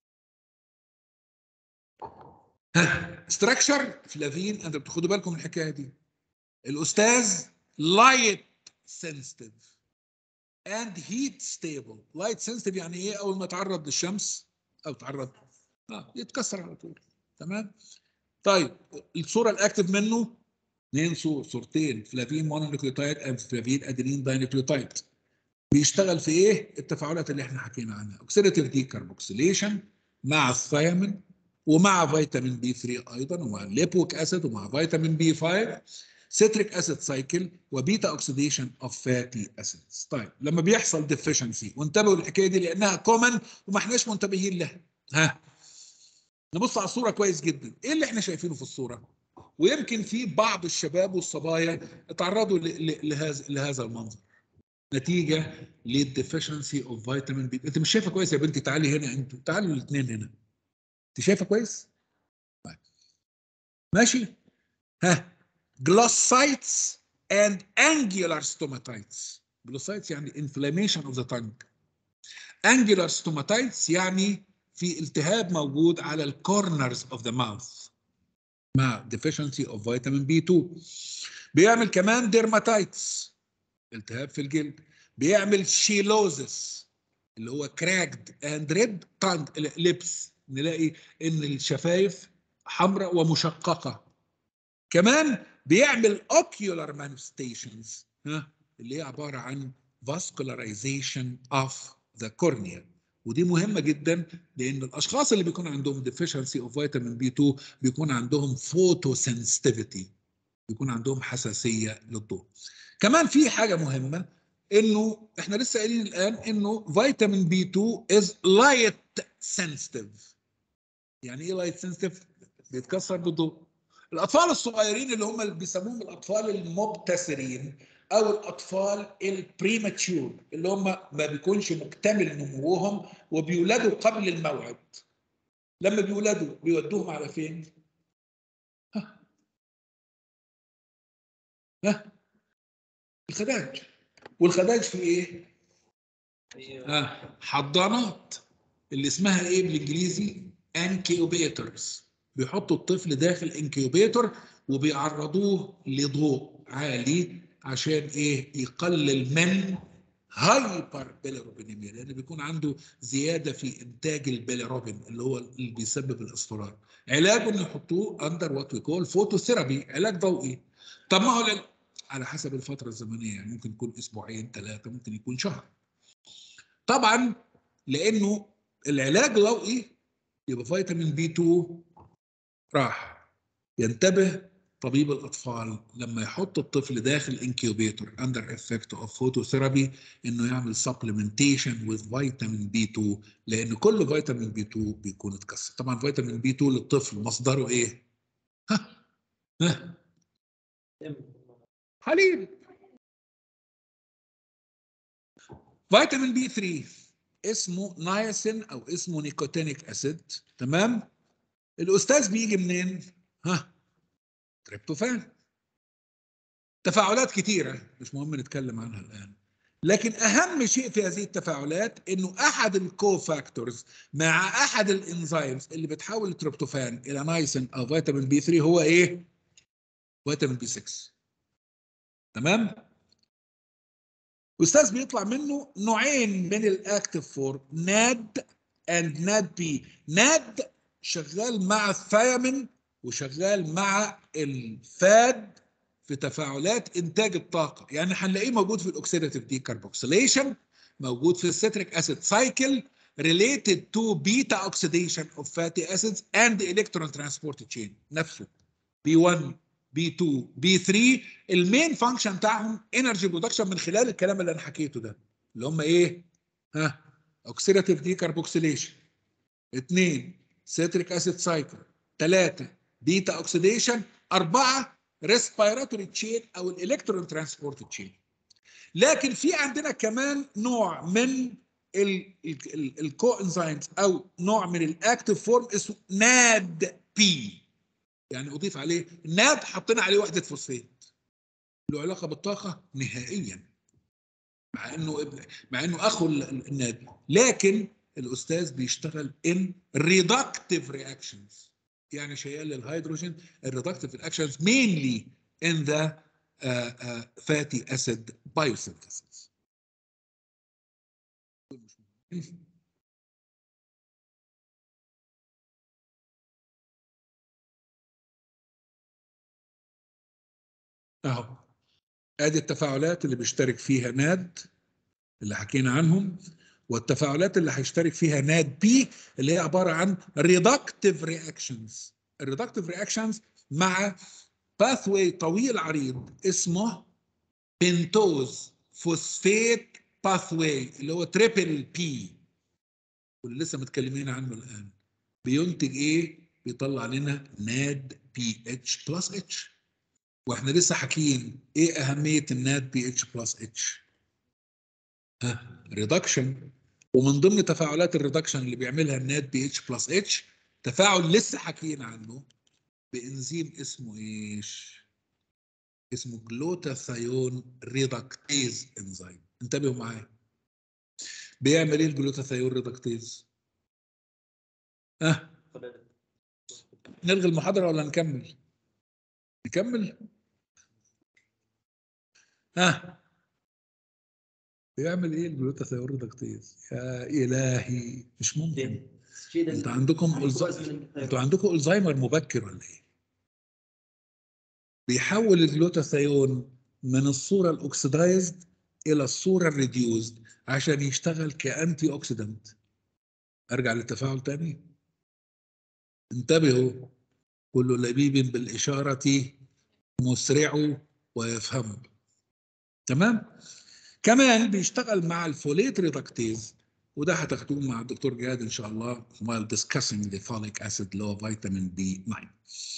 ستراكشر فلافين انت بتاخدوا بالكم من الحكايه دي الاستاذ لايت سنسيتيف اند هيت ستيبل لايت سنسيتيف يعني ايه اول ما تعرض للشمس او تعرض اه يتكسر على طول تمام طيب الصوره الاكتف منه اثنين صور صورتين فلافين مونونيوكليوتايد اند فلافين ادينين داينيوكليوتايد بيشتغل في ايه التفاعلات اللي احنا حكينا عنها اوكسيداتيف ديكربوكسيليشن مع الثيامين ومع فيتامين بي 3 ايضا ومع الليبوك اسيد ومع فيتامين بي 5 سيتريك اسيد سايكل وبيتا اوكسيديشن اوف فاتي اسيدز طيب لما بيحصل ديفيشنسي وانتبهوا للحكايه دي لانها كومن وما احناش منتبهين لها ها نبص على الصوره كويس جدا ايه اللي احنا شايفينه في الصوره ويمكن في بعض الشباب والصبايا اتعرضوا لهذا لهذا المنظر نتيجه للديفيشنسي اوف فيتامين بي انت مش شايفه كويس يا بنتي تعالي هنا انتوا تعالوا الاثنين هنا انت شايفه كويس طيب ماشي ها glossites and angular stomatites glossites يعني inflammation of the tongue angular stomatites يعني في التهاب موجود على الكورنرز اوف ذا ماوث مع deficiency of vitamin B2 بيعمل كمان ديرماتايتس التهاب في الجلد بيعمل شيلوزس اللي هو كراكد اند ريد تانج لبس نلاقي ان الشفايف حمراء ومشققه كمان بيعمل ocular manifestations ها اللي هي عباره عن vascularization of the cornea ودي مهمه جدا لان الاشخاص اللي بيكون عندهم deficiency of vitamin B2 بيكون عندهم photosensitivity بيكون عندهم حساسيه للضوء كمان في حاجه مهمه انه احنا لسه قايلين الان انه فيتامين بي 2 از لايت سنسيتيف يعني ايه لايت سنسيتيف بيتكسر بالضوء الاطفال الصغيرين اللي هم اللي بيسموهم الاطفال المبتسرين او الاطفال البريماتشور اللي هم ما بيكونش مكتمل نموهم وبيولدوا قبل الموعد لما بيولدوا بيودوهم على فين ها ها الخداج والخداج في ايه ها حضانات اللي اسمها ايه بالانجليزي انكيوبيترز بيحطوا الطفل داخل انكيوبيتر وبيعرضوه لضوء عالي عشان ايه يقلل من هايبر بيليروبينيميا لان بيكون عنده زياده في انتاج البيليروبين اللي هو اللي بيسبب الاصفرار علاجه انه يحطوه اندر وات وي كول فوتوثيرابي علاج ضوئي طب ما هو لل... على حسب الفتره الزمنيه يعني ممكن يكون اسبوعين ثلاثه ممكن يكون شهر طبعا لانه العلاج ضوئي يبقى فيتامين بي 2 راح ينتبه طبيب الاطفال لما يحط الطفل داخل انكيوبيتور اندر افكت اوف فوتوثيرابي انه يعمل سبلمنتيشن وذ فيتامين بي 2 لان كل فيتامين بي 2 بيكون اتكسر طبعا فيتامين بي 2 للطفل مصدره ايه؟ ها ها حليب فيتامين بي 3 اسمه نايسين او اسمه نيكوتينيك اسيد تمام الاستاذ بيجي منين ها تريبتوفان تفاعلات كتيره مش مهم نتكلم عنها الان لكن اهم شيء في هذه التفاعلات انه احد الكوفاكتورز مع احد الانزيمز اللي بتحول التريبتوفان الى نايسين او فيتامين بي 3 هو ايه فيتامين بي 6 تمام استاذ بيطلع منه نوعين من الاكتيف فورم ناد اند ناد بي ناد شغال مع الثيامين وشغال مع الفاد في تفاعلات انتاج الطاقه يعني هنلاقيه موجود في الاكسيداتيف دي كاربوكسيليشن موجود في السيتريك اسيد سايكل related to beta oxidation of fatty acids and electron transport chain نفسه B1 B2 B3 المين فانكشن بتاعهم انرجي برودكشن من خلال الكلام اللي انا حكيته ده اللي هم ايه ها اوكسيداتيف دي كاربوكسيليشن اثنين سيتريك اسيد سايكل ثلاثه بيتا اوكسيديشن اربعه ريسبيراتوري تشين او الالكترون ترانسبورت تشين لكن في عندنا كمان نوع من الكو انزيمز او نوع من الاكتيف فورم اسمه ناد بي يعني اضيف عليه ناد حطينا عليه وحده فوسفات له علاقه بالطاقه نهائيا مع انه مع انه اخو الناد لكن الاستاذ بيشتغل ان ريدكتيف رياكشنز يعني شيال للهيدروجين الريدكتيف رياكشنز mainly in the uh, uh, fatty acid biosynthesis اهو ادي التفاعلات اللي بيشترك فيها ناد اللي حكينا عنهم والتفاعلات اللي هيشترك فيها ناد بي اللي هي عباره عن ريدكتيف رياكشنز الريدكتيف رياكشنز مع باثوي طويل عريض اسمه بنتوز فوسفيت باثوي اللي هو تريبل بي واللي لسه متكلمين عنه الان بينتج ايه؟ بيطلع لنا ناد بي اتش بلس اتش واحنا لسه حاكيين ايه اهميه الناد بي اتش بلس اتش؟ ها ريدكشن ومن ضمن تفاعلات الريدكشن اللي بيعملها الناد بي اتش بلس اتش تفاعل لسه حكينا عنه بانزيم اسمه ايش؟ اسمه جلوتاثيون ريدكتيز انزيم انتبهوا معايا بيعمل ايه الجلوتاثيون ريدكتيز؟ ها نلغي المحاضرة ولا نكمل؟ نكمل؟ ها بيعمل ايه الجلوتاثيوريدكتيز؟ يا الهي مش ممكن انتوا عندكم انتوا عندكم الزهايمر مبكر ولا ايه؟ بيحول الجلوتاثيون من الصوره الاكسدايزد الى الصوره الريديوزد عشان يشتغل كانتي اوكسيدنت ارجع للتفاعل تاني انتبهوا كل لبيب بالاشاره مسرع ويفهم تمام كمان بيشتغل مع الفوليت ريدكتيز وده هتاخدوه مع الدكتور جهاد ان شاء الله while discussing the folic acid اللي هو فيتامين بي 9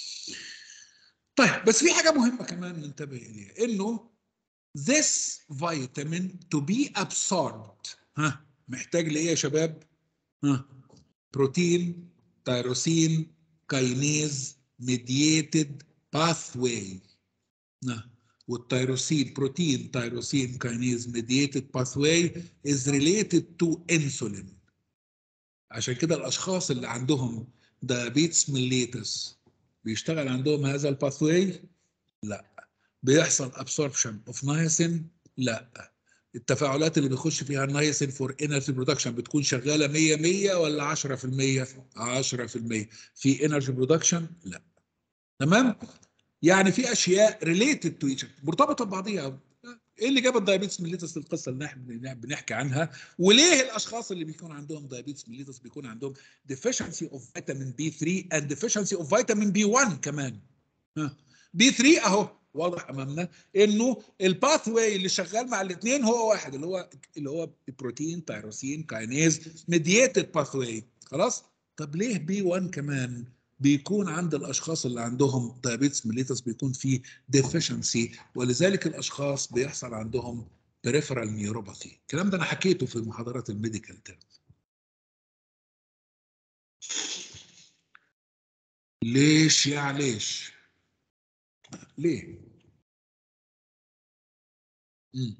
طيب بس في حاجه مهمه كمان ننتبه اليها انه this vitamin to be absorbed ها محتاج لايه يا شباب؟ ها بروتين تيروسين كاينيز ميدييتد باثواي والتيروسين بروتين تيروسين كاينيز ميدييتد باثواي is related to insulin عشان كده الاشخاص اللي عندهم diabetes mellitus بيشتغل عندهم هذا الباثواي لا بيحصل absorption of niacin لا التفاعلات اللي بيخش فيها النايسين فور انرجي برودكشن بتكون شغاله 100 100 ولا 10% 10% في انرجي برودكشن لا تمام يعني في اشياء ريليتد تو ايتش مرتبطه ببعضيها ايه اللي جاب الدايابيتس ميليتس القصه اللي احنا بنحكي عنها وليه الاشخاص اللي بيكون عندهم دايابيتس ميليتس بيكون عندهم deficiency of vitamin B3 and deficiency of vitamin B1 كمان ها B3 اهو واضح امامنا انه الباث واي اللي شغال مع الاثنين هو واحد اللي هو اللي هو بروتين تيروسين كاينيز ميدييتد باث واي خلاص طب ليه بي 1 كمان بيكون عند الاشخاص اللي عندهم دايابيتس ميليتس بيكون في ديفيشنسي ولذلك الاشخاص بيحصل عندهم بريفرال نيوروباثي الكلام ده انا حكيته في محاضرات الميديكال تيرم ليش يا ليش ليه مم.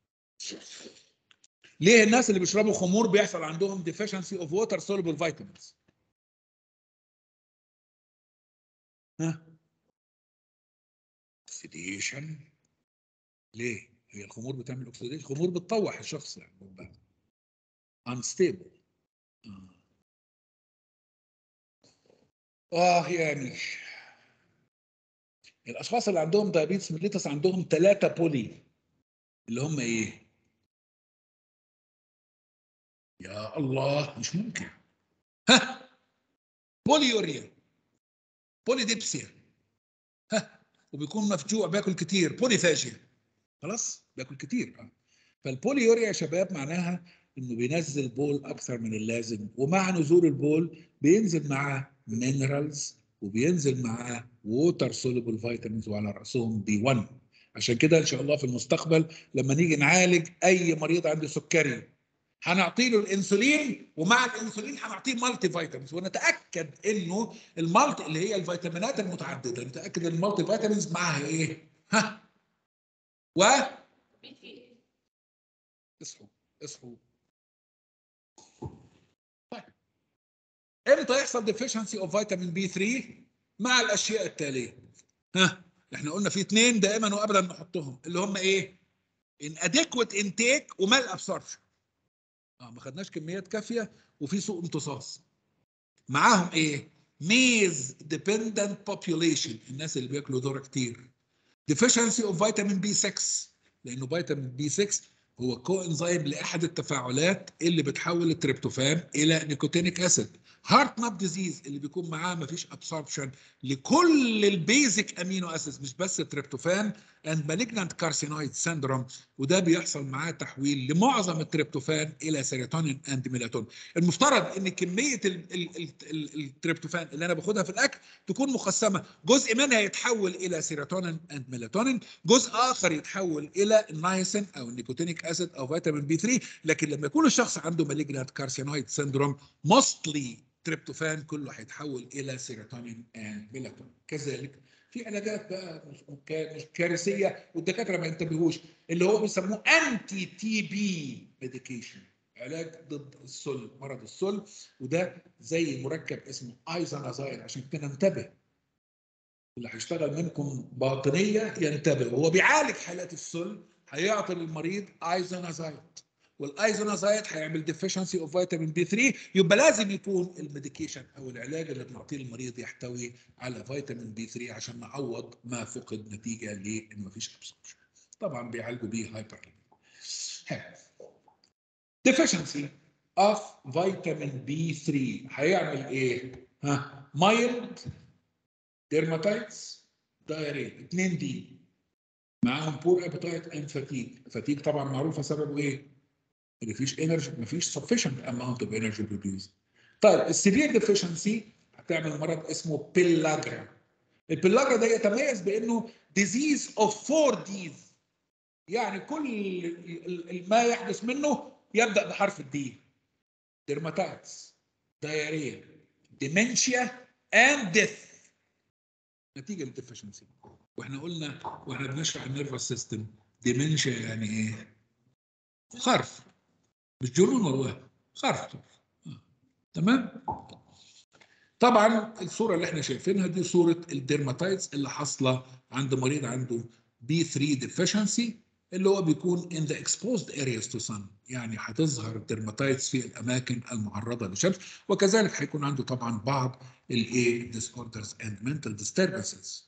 ليه الناس اللي بيشربوا خمور بيحصل عندهم deficiency of water soluble vitamins ها اوكسيديشن ليه هي الخمور بتعمل اوكسيديشن الخمور بتطوح الشخص يعني unstable آه. اه يعني الاشخاص اللي عندهم دايابيتس ميليتس عندهم ثلاثه بولي اللي هم ايه يا الله مش ممكن ها بوليوريا بوليديبسيا ها وبيكون مفجوع بياكل كتير بوليفاجيا خلاص بياكل كتير فالبوليوريا يا شباب معناها انه بينزل بول اكثر من اللازم ومع نزول البول بينزل معاه مينرالز وبينزل معاه ووتر سوليبل فيتامينز وعلى راسهم بي 1 عشان كده ان شاء الله في المستقبل لما نيجي نعالج اي مريض عنده سكري هنعطي له الانسولين ومع الانسولين هنعطيه مالتي فيتامينز ونتاكد انه المالتي اللي هي الفيتامينات المتعدده نتاكد ان المالتي فيتامينز معاها ايه؟ ها و اصحوا اصحوا طيب امتى يحصل ديفيشنسي اوف فيتامين بي 3 مع الاشياء التاليه ها احنا قلنا في اثنين دائما وابدا نحطهم اللي هم ايه؟ ان اديكويت انتيك ومال ابسوربشن اه ما خدناش كميات كافيه وفي سوء امتصاص معاهم ايه ميز ديبندنت بوبيوليشن الناس اللي بياكلوا ذره كتير deficiency of vitamin B6 لانه فيتامين بي 6 هو كو انزيم لاحد التفاعلات اللي بتحول التريبتوفان الى نيكوتينيك اسيد هارت ناب ديزيز اللي بيكون معاه ما فيش ابسوربشن لكل البيزك امينو اسيدز مش بس التريبتوفان اند مالجنانت كارسينويد سيندروم وده بيحصل معاه تحويل لمعظم التريبتوفان الى سيروتونين اند ميلاتونين المفترض ان كميه ال ال ال ال التريبتوفان اللي انا باخدها في الاكل تكون مقسمه جزء منها يتحول الى سيروتونين اند ميلاتونين جزء اخر يتحول الى النايسين او النيكوتينيك اسيد او فيتامين بي 3 لكن لما يكون الشخص عنده مالجنانت كارسينويد سيندروم موستلي تريبتوفان كله هيتحول الى سيروتونين اند ميلاتونين كذلك في علاجات بقى مش كارثيه والدكاتره ما ينتبهوش اللي هو بيسموه انتي تي بي ميديكيشن علاج ضد السل مرض السل وده زي مركب اسمه ايزانازايد عشان كده انتبه اللي هيشتغل منكم باطنيه ينتبه هو بيعالج حالات السل هيعطي للمريض ايزانازايد والايزونازايد هيعمل ديفيشنسي اوف فيتامين بي 3 يبقى لازم يكون الميديكيشن او العلاج اللي بنعطيه للمريض يحتوي على فيتامين بي 3 عشان نعوض ما فقد نتيجه لان مفيش ابسوربشن طبعا بيعالجوا بيه هايبر deficiency of vitamin B3 هيعمل ايه؟ ها mild dermatitis diarrhea 2 دي معاهم بور ابيتايت اند فاتيج فاتيج طبعا معروفه سببه ايه؟ مفيش انرجي مفيش sufficient amount of energy produced طيب السيفير ديفيشنسي هتعمل مرض اسمه بيلاجرا البيلاجرا ده يتميز بانه disease of four D's يعني كل ما يحدث منه يبدا بحرف الدي ديرماتايتس دايريا ديمنشيا اند ديث نتيجه للديفشنسي واحنا قلنا واحنا بنشرح النيرفس سيستم ديمنشيا يعني ايه؟ خرف مش جنون والله خرف تمام؟ طبعا الصوره اللي احنا شايفينها دي صوره الديرماتايتس اللي حاصله عند مريض عنده بي 3 ديفشنسي اللي هو بيكون in the exposed areas to sun يعني هتظهر الدرماتايتس في الاماكن المعرضه للشمس وكذلك هيكون عنده طبعا بعض الايه disorders and mental disturbances.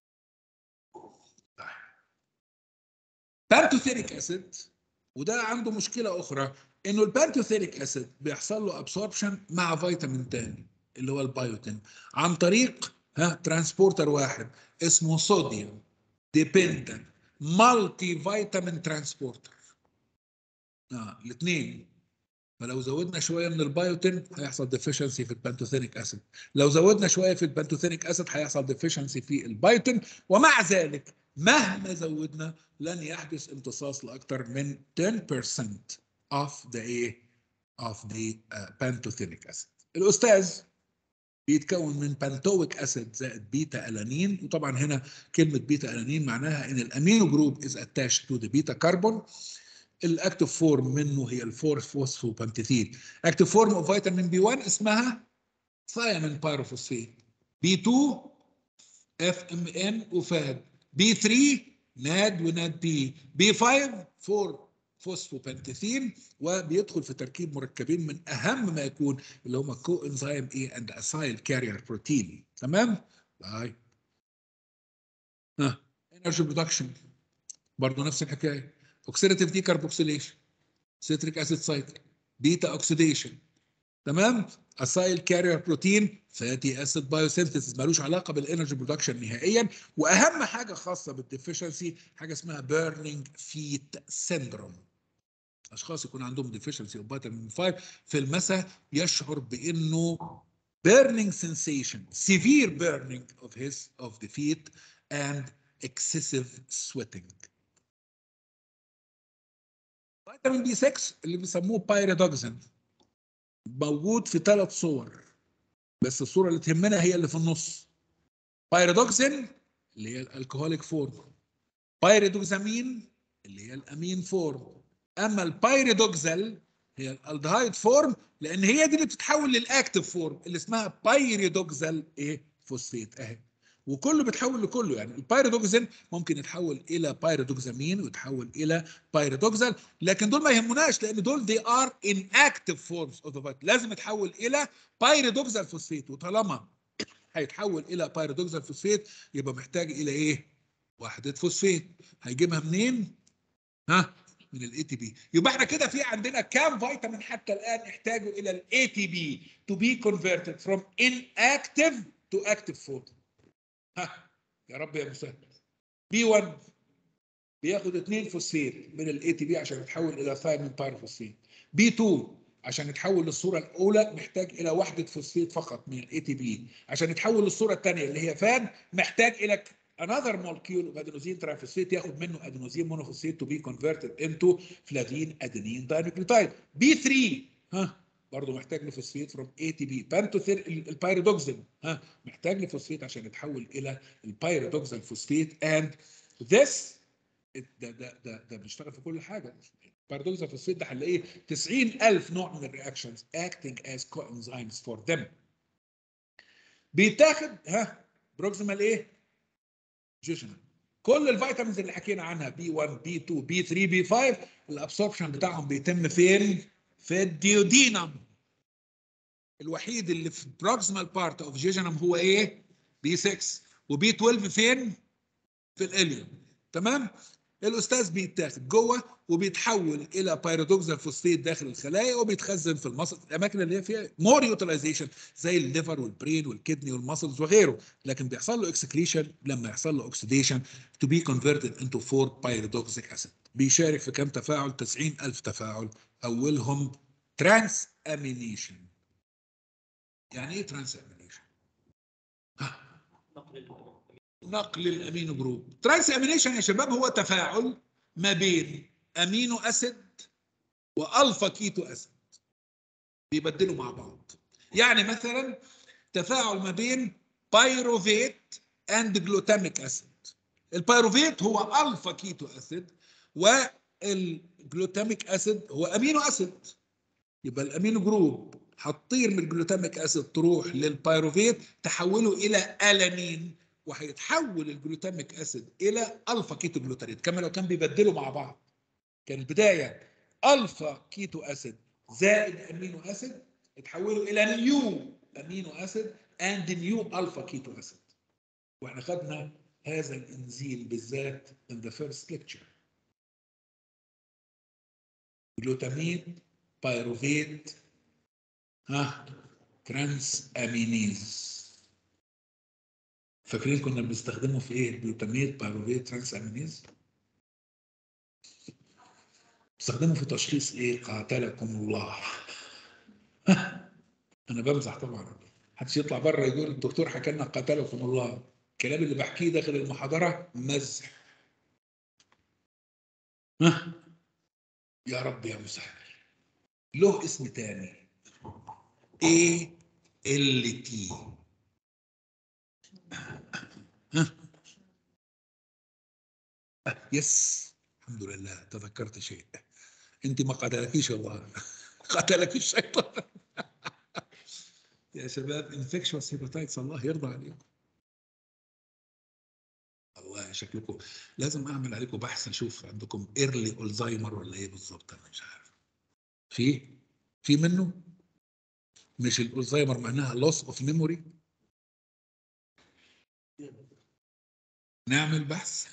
بانتوثيريك اسيد وده عنده مشكله اخرى انه البانتوثيريك اسيد بيحصل له ابسوربشن مع فيتامين تاني اللي هو البايوتين عن طريق ها ترانسبورتر واحد اسمه صوديوم ديبندنت مالتي فيتامين ترانسبورتر اه الاثنين فلو زودنا شويه من البايوتين هيحصل ديفيشنسي في البانتوثينيك اسيد لو زودنا شويه في البانتوثينيك اسيد هيحصل ديفيشنسي في البايوتين ومع ذلك مهما زودنا لن يحدث امتصاص لاكثر من 10% of the ايه of the uh, pantothenic acid الاستاذ بيتكون من بانتويك اسيد زائد بيتا الانين وطبعا هنا كلمه بيتا الانين معناها ان الامينو جروب از اتاش تو ذا بيتا كربون الاكتف فورم منه هي الفور فوسفوبانتيثين اكتف فورم اوف فيتامين بي 1 اسمها ثايامين بايروفوسفيت بي 2 اف ام ان وفاد بي 3 ناد وناد بي بي 5 4 فوسفوبنتثين وبيدخل في تركيب مركبين من اهم ما يكون اللي هم كو انزيم اي اند اسايل كارير بروتين تمام؟ باي ها انرجي برودكشن برضه نفس الحكايه اوكسيداتيف دي كاربوكسيليشن سيتريك اسيد سايكل بيتا اوكسيديشن تمام؟ اسايل كارير بروتين فاتي اسيد بايوسينثيسيس ملوش علاقه بالانرجي برودكشن نهائيا واهم حاجه خاصه بالديفيشنسي حاجه اسمها بيرنينج فيت سيندروم اشخاص يكون عندهم ديفيشنسي اوف فيتامين 5 في المساء يشعر بانه burning sensation severe burning of his of the feet and excessive sweating فيتامين بي 6 اللي بيسموه بايريدوكسين موجود في ثلاث صور بس الصوره اللي تهمنا هي اللي في النص بايريدوكسين اللي هي الالكهوليك فورم بايريدوكسامين اللي هي الامين فورم اما البايريدوكسال هي الالدهايد فورم لان هي دي اللي بتتحول للاكتف فورم اللي اسمها بايريدوكسال ايه فوسفيت اهي وكله بيتحول لكله يعني البايريدوكسين ممكن يتحول الى بايريدوكسامين ويتحول الى بايريدوكسال لكن دول ما يهموناش لان دول they are inactive forms of the vitamin لازم يتحول الى بايريدوكسال فوسفيت وطالما هيتحول الى بايريدوكسال فوسفيت يبقى محتاج الى ايه؟ وحده فوسفيت هيجيبها منين؟ ها؟ من الاي تي بي يبقى احنا كده في عندنا كام فيتامين حتى الان احتاجوا الى الاي تي بي to be converted from inactive to active form ها يا رب يا مسهل بي 1 بياخد 2 فوسفيت من الاي تي بي عشان يتحول الى ثايمين بايروفوسفيت بي 2 عشان يتحول للصوره الاولى محتاج الى وحده فوسفيت فقط من الاي تي بي عشان يتحول للصوره الثانيه اللي هي فان محتاج الى another molecule of adenosine triphosphate ياخد منه adenosine monophosphate to be converted into flavine adenine dinucleotide B3 ها برضه محتاج لفوسفيت from ATP بانتوثير البايرودوكسين ها محتاج لفوسفيت عشان يتحول الى البايرودوكسال فوسفيت and this ده ده ده ده بيشتغل في كل حاجه بيرودوكسال فوسفيت ده هنلاقيه 90000 نوع من الرياكشنز acting as coenzymes for them بيتاخد ها بروكسيمال ايه؟ جيجنال كل الفيتامينز اللي حكينا عنها بي 1 بي 2 بي 3 بي 5 الابسوربشن بتاعهم بيتم فين؟ في الديودينم الوحيد اللي في بروكسيمال بارت اوف جيجنم هو ايه؟ بي 6 وبي 12 فين؟ في الاليوم تمام؟ الاستاذ بيتاخد جوه وبيتحول الى بايرودوكسال فوسفيت داخل الخلايا وبيتخزن في المصل الاماكن اللي هي فيها مور يوتيلايزيشن زي الليفر والبرين والكدني والمسلز وغيره لكن بيحصل له اكسكريشن لما يحصل له اوكسيديشن تو بي كونفرتد انتو 4 بايرودوكسيك اسيد بيشارك في كم تفاعل 90000 تفاعل اولهم ترانس امينيشن يعني ايه ترانس امينيشن؟ نقل الامينو جروب ترانس امينيشن يا شباب هو تفاعل ما بين امينو اسيد والفا كيتو اسيد بيبدلوا مع بعض يعني مثلا تفاعل ما بين بايروفيت اند جلوتاميك اسيد البايروفيت هو الفا كيتو اسيد والجلوتاميك اسيد هو امينو اسيد يبقى الامينو جروب هتطير من الجلوتاميك اسيد تروح للبايروفيت تحوله الى الانين وهيتحول الجلوتاميك اسيد الى الفا كيتو جلوتاريت كما لو كان بيبدلوا مع بعض كان البدايه الفا كيتو اسيد زائد امينو اسيد اتحولوا الى نيو امينو اسيد اند نيو الفا كيتو اسيد واحنا خدنا هذا الانزيم بالذات in the first lecture جلوتامين بايروفيت ها ترانس امينيز فاكرين كنا بنستخدمه في ايه الجلوتاميت بايروفيت ترانس امينيز بستخدمه في تشخيص ايه قاتلكم الله انا بمزح طبعا محدش يطلع بره يقول الدكتور حكى لنا قاتلكم الله الكلام اللي بحكيه داخل المحاضره مزح ها يا رب يا مسهل له اسم تاني A ال تي يس الحمد لله تذكرت شيء انت ما قتلكيش الله قتلك الشيطان يا شباب انفكشوس هيباتايتس الله يرضى عليكم الله شكلكم لازم اعمل عليكم بحث اشوف عندكم ايرلي الزهايمر ولا ايه بالظبط انا مش عارف في في منه مش الالزهايمر معناها لوس اوف ميموري نعمل بحث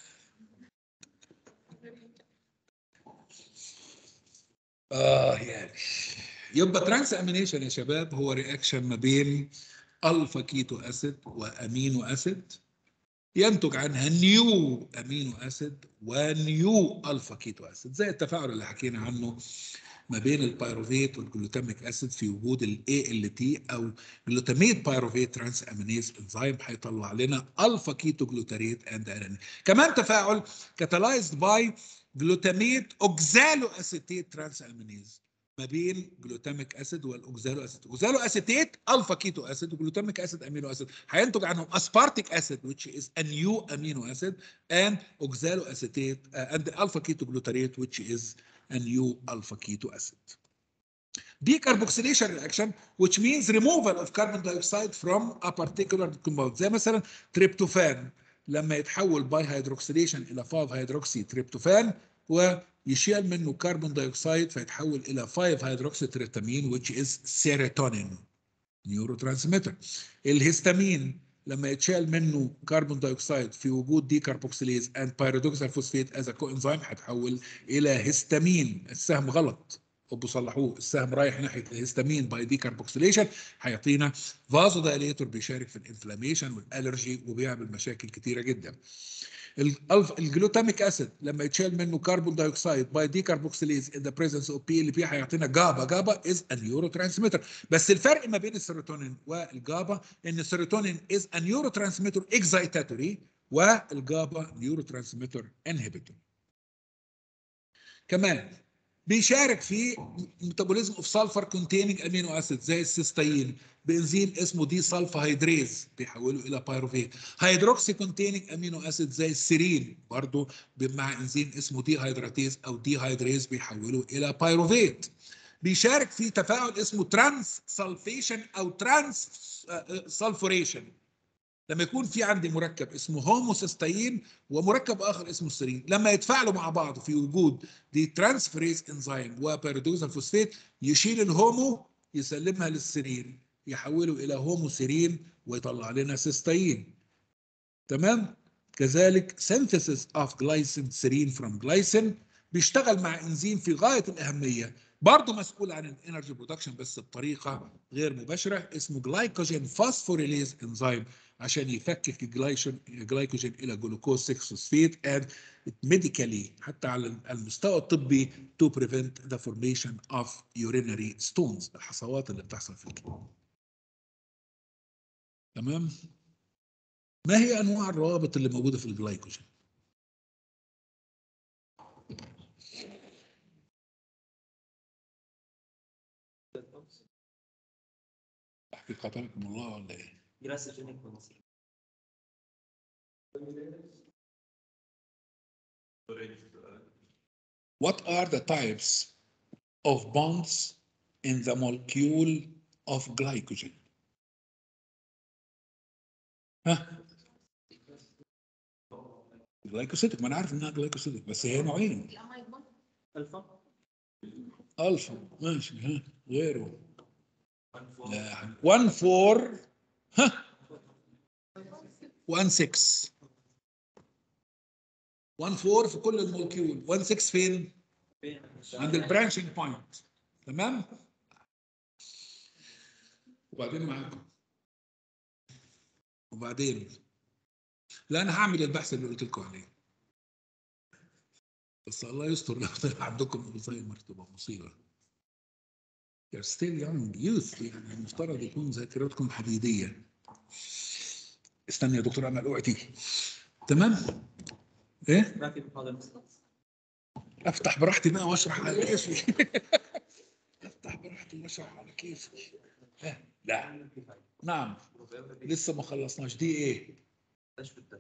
اه يعني يبقى ترانس امينيشن يا شباب هو رياكشن ما بين الفا كيتو اسيد وامينو اسيد ينتج عنها نيو امينو اسيد ونيو الفا كيتو اسيد زي التفاعل اللي حكينا عنه ما بين البيروفيت والجلوتاميك اسيد في وجود الاي ال تي او جلوتاميت بايروفيت ترانس امينيز انزيم هيطلع لنا الفا كيتو جلوتاريت اند ارين كمان تفاعل كاتالايزد باي جلوتاميت اوكزالو اسيتيت ترانس امينيز ما بين جلوتاميك اسيد والاوكزالو اسيد اوكزالو اسيتيت الفا كيتو اسيد وجلوتاميك اسيد امينو اسيد هينتج عنهم اسبارتيك اسيد which is a new amino acid and oxalo acetate uh, and alpha keto glutarate which is a new alpha keto acid decarboxylation reaction which means removal of carbon dioxide from a particular compound زي مثلا تريبتوفان لما يتحول باي هيدروكسيليشن الى 5 هيدروكسي تريبتوفان ويشيل منه كربون دايوكسيد فيتحول الى 5 هيدروكسي تريبتامين which is serotonin نيورو ترانسميتر الهستامين لما يتشال منه كربون دايوكسيد في وجود دي كاربوكسيليز اند بايرودوكسال فوسفيت از كو انزيم هتحول الى هستامين السهم غلط ابو صلحوه السهم رايح ناحيه الهستامين باي دي كاربوكسيليشن هيعطينا فازو دايليتور بيشارك في الانفلاميشن والالرجي وبيعمل مشاكل كتيره جدا الالف الجلوتاميك اسيد لما يتشال منه كربون دايوكسيد باي دي كاربوكسيليز ان ذا بريزنس اوف بي ال بي هيعطينا جابا جابا از ا نيورو ترانسميتر بس الفرق ما بين السيروتونين والجابا ان السيروتونين از ا نيورو ترانسميتر اكزايتاتوري والجابا نيورو ترانسميتر انهبيتور كمان بيشارك في ميتابوليزم اوف سلفر كونتيننج امينو اسيد زي السيستين بانزيم اسمه دي سلفا هيدريز بيحوله الى بايروفيت هيدروكسي كونتيننج امينو اسيد زي السيرين برضه مع انزيم اسمه دي هيدراتيز او دي هيدريز بيحوله الى بايروفيت بيشارك في تفاعل اسمه ترانس سلفيشن او ترانس سلفوريشن لما يكون في عندي مركب اسمه هوموسيستين ومركب اخر اسمه السيرين لما يتفاعلوا مع بعض في وجود دي ترانسفريز انزيم وبيريدوز الفوسفات يشيل الهومو يسلمها للسيرين يحوله الى هوموسيرين ويطلع لنا سيستين تمام كذلك synthesis of glycine serine from glycine بيشتغل مع انزيم في غايه الاهميه برضه مسؤول عن الانرجي برودكشن بس بطريقه غير مباشره اسمه جلايكوجين فوسفوريليز انزيم عشان يفكك الجلايكوجين الجلايكوجين الى جلوكوز 6 فوسفيت and ميديكالي حتى على المستوى الطبي to prevent the formation of urinary stones الحصوات اللي بتحصل في الكلى تمام ما هي انواع الروابط اللي موجوده في الجلايكوجين احكي قتلكم الله ولا ايه جراسيجينيك بنزين What are the types of bonds in the molecule of glycogen? ها؟ جلايكوسيتك ما انا عارف انها جلايكوسيتك بس هي نوعين الفا الفا ماشي ها غيره لا 1 4 ها 1 6 1 4 في كل المولكيول 1 6 فين؟ عند البرانشنج بوينت تمام؟ وبعدين معاكم وبعدين لا انا هعمل البحث اللي قلت لكم عليه بس الله يستر لو طلع عندكم الزهايمر تبقى مصيبه You're still young youth يعني المفترض يكون ذاكرتكم حديديه استني يا دكتور امل اوعي تيجي تمام ايه ما في محاضرة افتح براحتي بقى واشرح على كيفي افتح براحتي واشرح على كيفي ها، لا نعم لسه ما خلصناش دي ايه ايش بالدم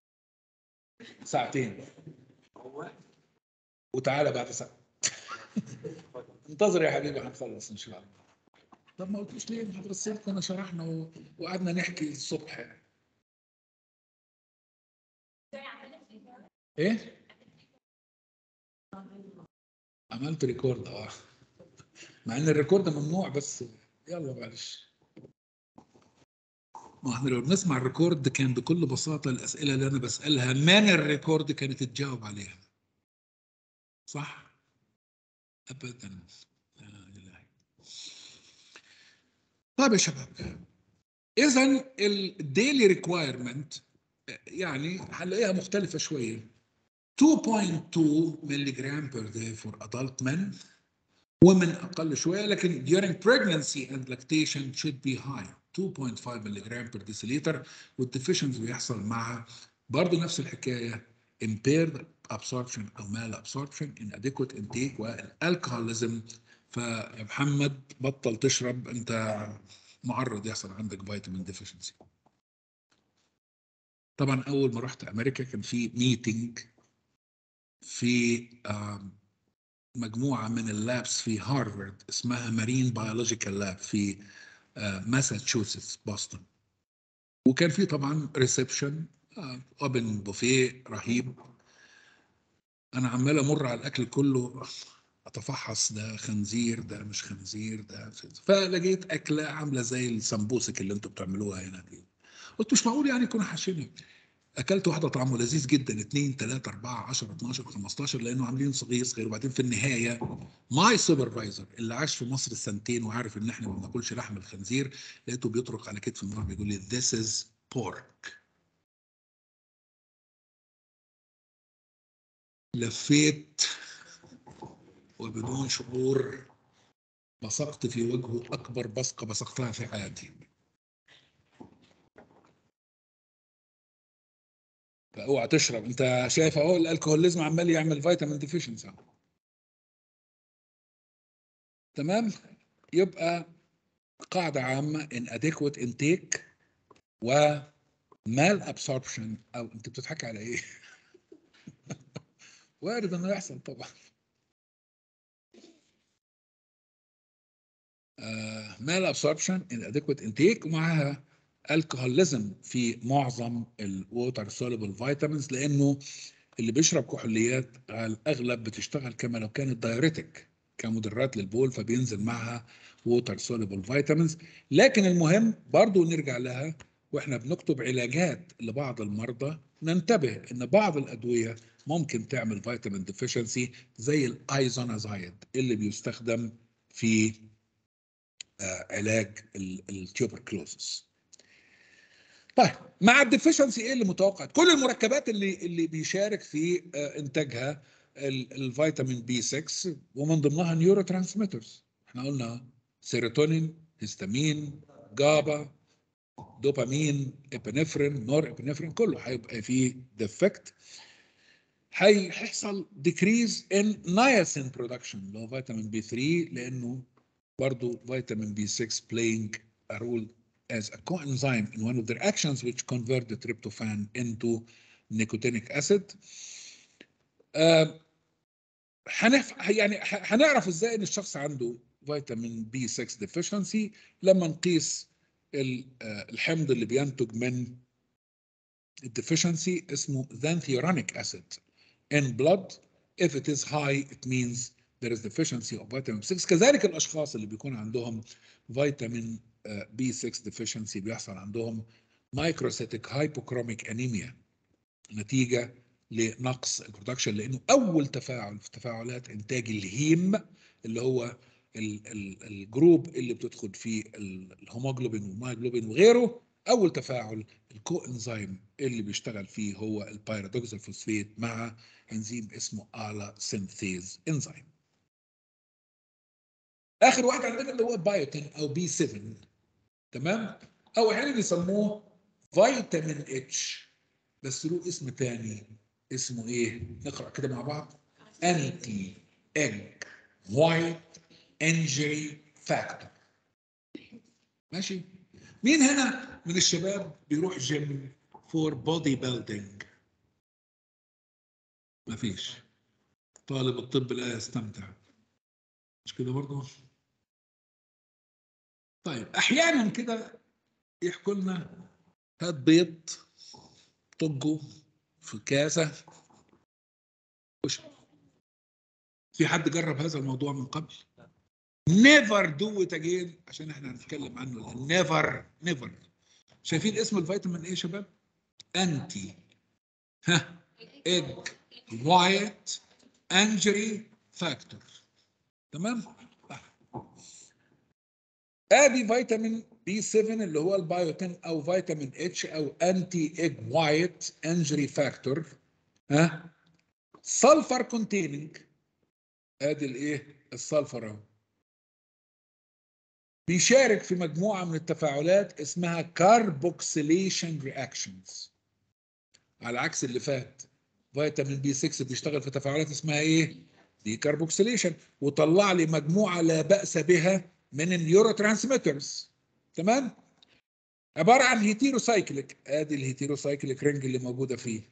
ساعتين هو وتعالى بعد ساعه انتظر يا حبيبي هنخلص ان شاء الله طب ما قلتوش ليه محاضرة الصيف كنا شرحنا و... وقعدنا نحكي الصبح ايه عملت ريكورد اه مع ان الريكورد ممنوع بس يلا معلش ما احنا لو بنسمع الريكورد كان بكل بساطة الأسئلة اللي أنا بسألها من الريكورد كانت تجاوب عليها صح؟ أبدا لا إله طيب يا شباب إذا الديلي ريكوايرمنت يعني هنلاقيها مختلفة شوية 2.2 مللي جرام بير داي فور adult men women أقل شوية لكن during pregnancy and lactation should be high 2.5 مللي جرام بير ديسيليتر والديفيشنز بيحصل مع برضه نفس الحكاية impaired absorption أو mal absorption inadequate intake والالكهوليزم فيا محمد بطل تشرب أنت معرض يحصل عندك فيتامين ديفيشنسي طبعا أول ما رحت أمريكا كان في ميتنج في آم، مجموعة من اللابس في هارفارد اسمها مارين بيولوجيكال لاب في ماساتشوستس بوسطن وكان في طبعا ريسبشن اوبن بوفيه رهيب انا عمال امر على الاكل كله اتفحص ده خنزير ده مش خنزير ده فلقيت اكله عامله زي السمبوسك اللي انتوا بتعملوها هنا دي قلت مش معقول يعني يكونوا حاشينها اكلت واحده طعمه لذيذ جدا 2 3 4 10 12 15 لانه عاملين صغير صغير وبعدين في النهايه ماي سوبرفايزر اللي عاش في مصر السنتين وعارف ان احنا ما بناكلش لحم الخنزير لقيته بيطرق على كتف المرأة بيقول لي this is pork لفيت وبدون شعور بصقت في وجهه اكبر بصقه بصقتها في حياتي فاوعى تشرب انت شايف اهو الالكهوليزم عمال يعمل فيتامين ديفيشنسي تمام يبقى قاعدة عامة inadequate intake و mal absorption أو أنت بتضحكي على إيه؟ وارد إنه يحصل طبعا آه mal absorption inadequate intake ومعها الكحوليزم في معظم الووتر soluble vitamins لأنه اللي بيشرب كحوليات على الأغلب بتشتغل كما لو كانت دايوريتك كمدرات للبول فبينزل معها ووتر soluble vitamins لكن المهم برضو نرجع لها واحنا بنكتب علاجات لبعض المرضى ننتبه ان بعض الادويه ممكن تعمل فيتامين ديفيشنسي زي الايزونازايد اللي بيستخدم في آه، علاج التيوبركلوزس طيب مع الديفيشنسي ايه اللي متوقع كل المركبات اللي اللي بيشارك في آه، انتاجها ال- الفيتامين بي 6 ومن ضمنها نيورو ترانسميترز احنا قلنا سيروتونين هيستامين جابا دوبامين ابنفرين نور ابنفرين كله هيبقى فيه ديفكت هيحصل decrease in niacin production اللي هو فيتامين بي 3 لانه برضه فيتامين بي 6 playing a role as a coenzyme in one of their actions which convert the tryptophan into nicotinic acid. آه، هنف... يعني ه- هنعرف ازاي ان الشخص عنده فيتامين بي 6 deficiency لما نقيس ال- آه، الحمض اللي بينتج من الديفيشنسي اسمه xanthuronic acid in blood if it is high it means there is deficiency of vitamin 6 كذلك الاشخاص اللي بيكون عندهم فيتامين بي 6 deficiency بيحصل عندهم microcytic hypochromic anemia نتيجه لنقص البرودكشن لانه اول تفاعل في تفاعلات انتاج الهيم اللي هو ال- ال- الجروب اللي بتدخل فيه ال- الهيموجلوبين والمايجلوبين وغيره اول تفاعل الكو انزيم اللي بيشتغل فيه هو البيرادوكسال فوسفيت مع انزيم اسمه الا سينثيز انزيم اخر واحد عندنا اللي هو بايوتين او بي 7 تمام او احيانا بيسموه فيتامين اتش بس له اسم تاني اسمه ايه نقرا كده مع بعض انتي اج وايت انجري فاكتور ماشي مين هنا من الشباب بيروح جيم فور بودي بيلدينج مفيش طالب الطب لا يستمتع مش كده برضه طيب احيانا كده يحكوا لنا هات بيض طجه في كاسه واشرب في حد جرب هذا الموضوع من قبل نيفر دو ات اجين عشان احنا هنتكلم عنه نيفر نيفر شايفين اسم الفيتامين ايه يا شباب انتي ها ايج وايت انجري فاكتور تمام ادي فيتامين بي 7 اللي هو البايوتين او فيتامين اتش او انتي ايج وايت انجري فاكتور ها سلفر كونتيننج ادي الايه السلفر اهو بيشارك في مجموعه من التفاعلات اسمها كاربوكسيليشن رياكشنز على عكس اللي فات فيتامين بي 6 بيشتغل في تفاعلات اسمها ايه دي كاربوكسيليشن وطلع لي مجموعه لا باس بها من النيورو ترانسميترز تمام عباره عن هيتيروسايكليك ادي الهيتيروسايكليك رينج اللي موجوده فيه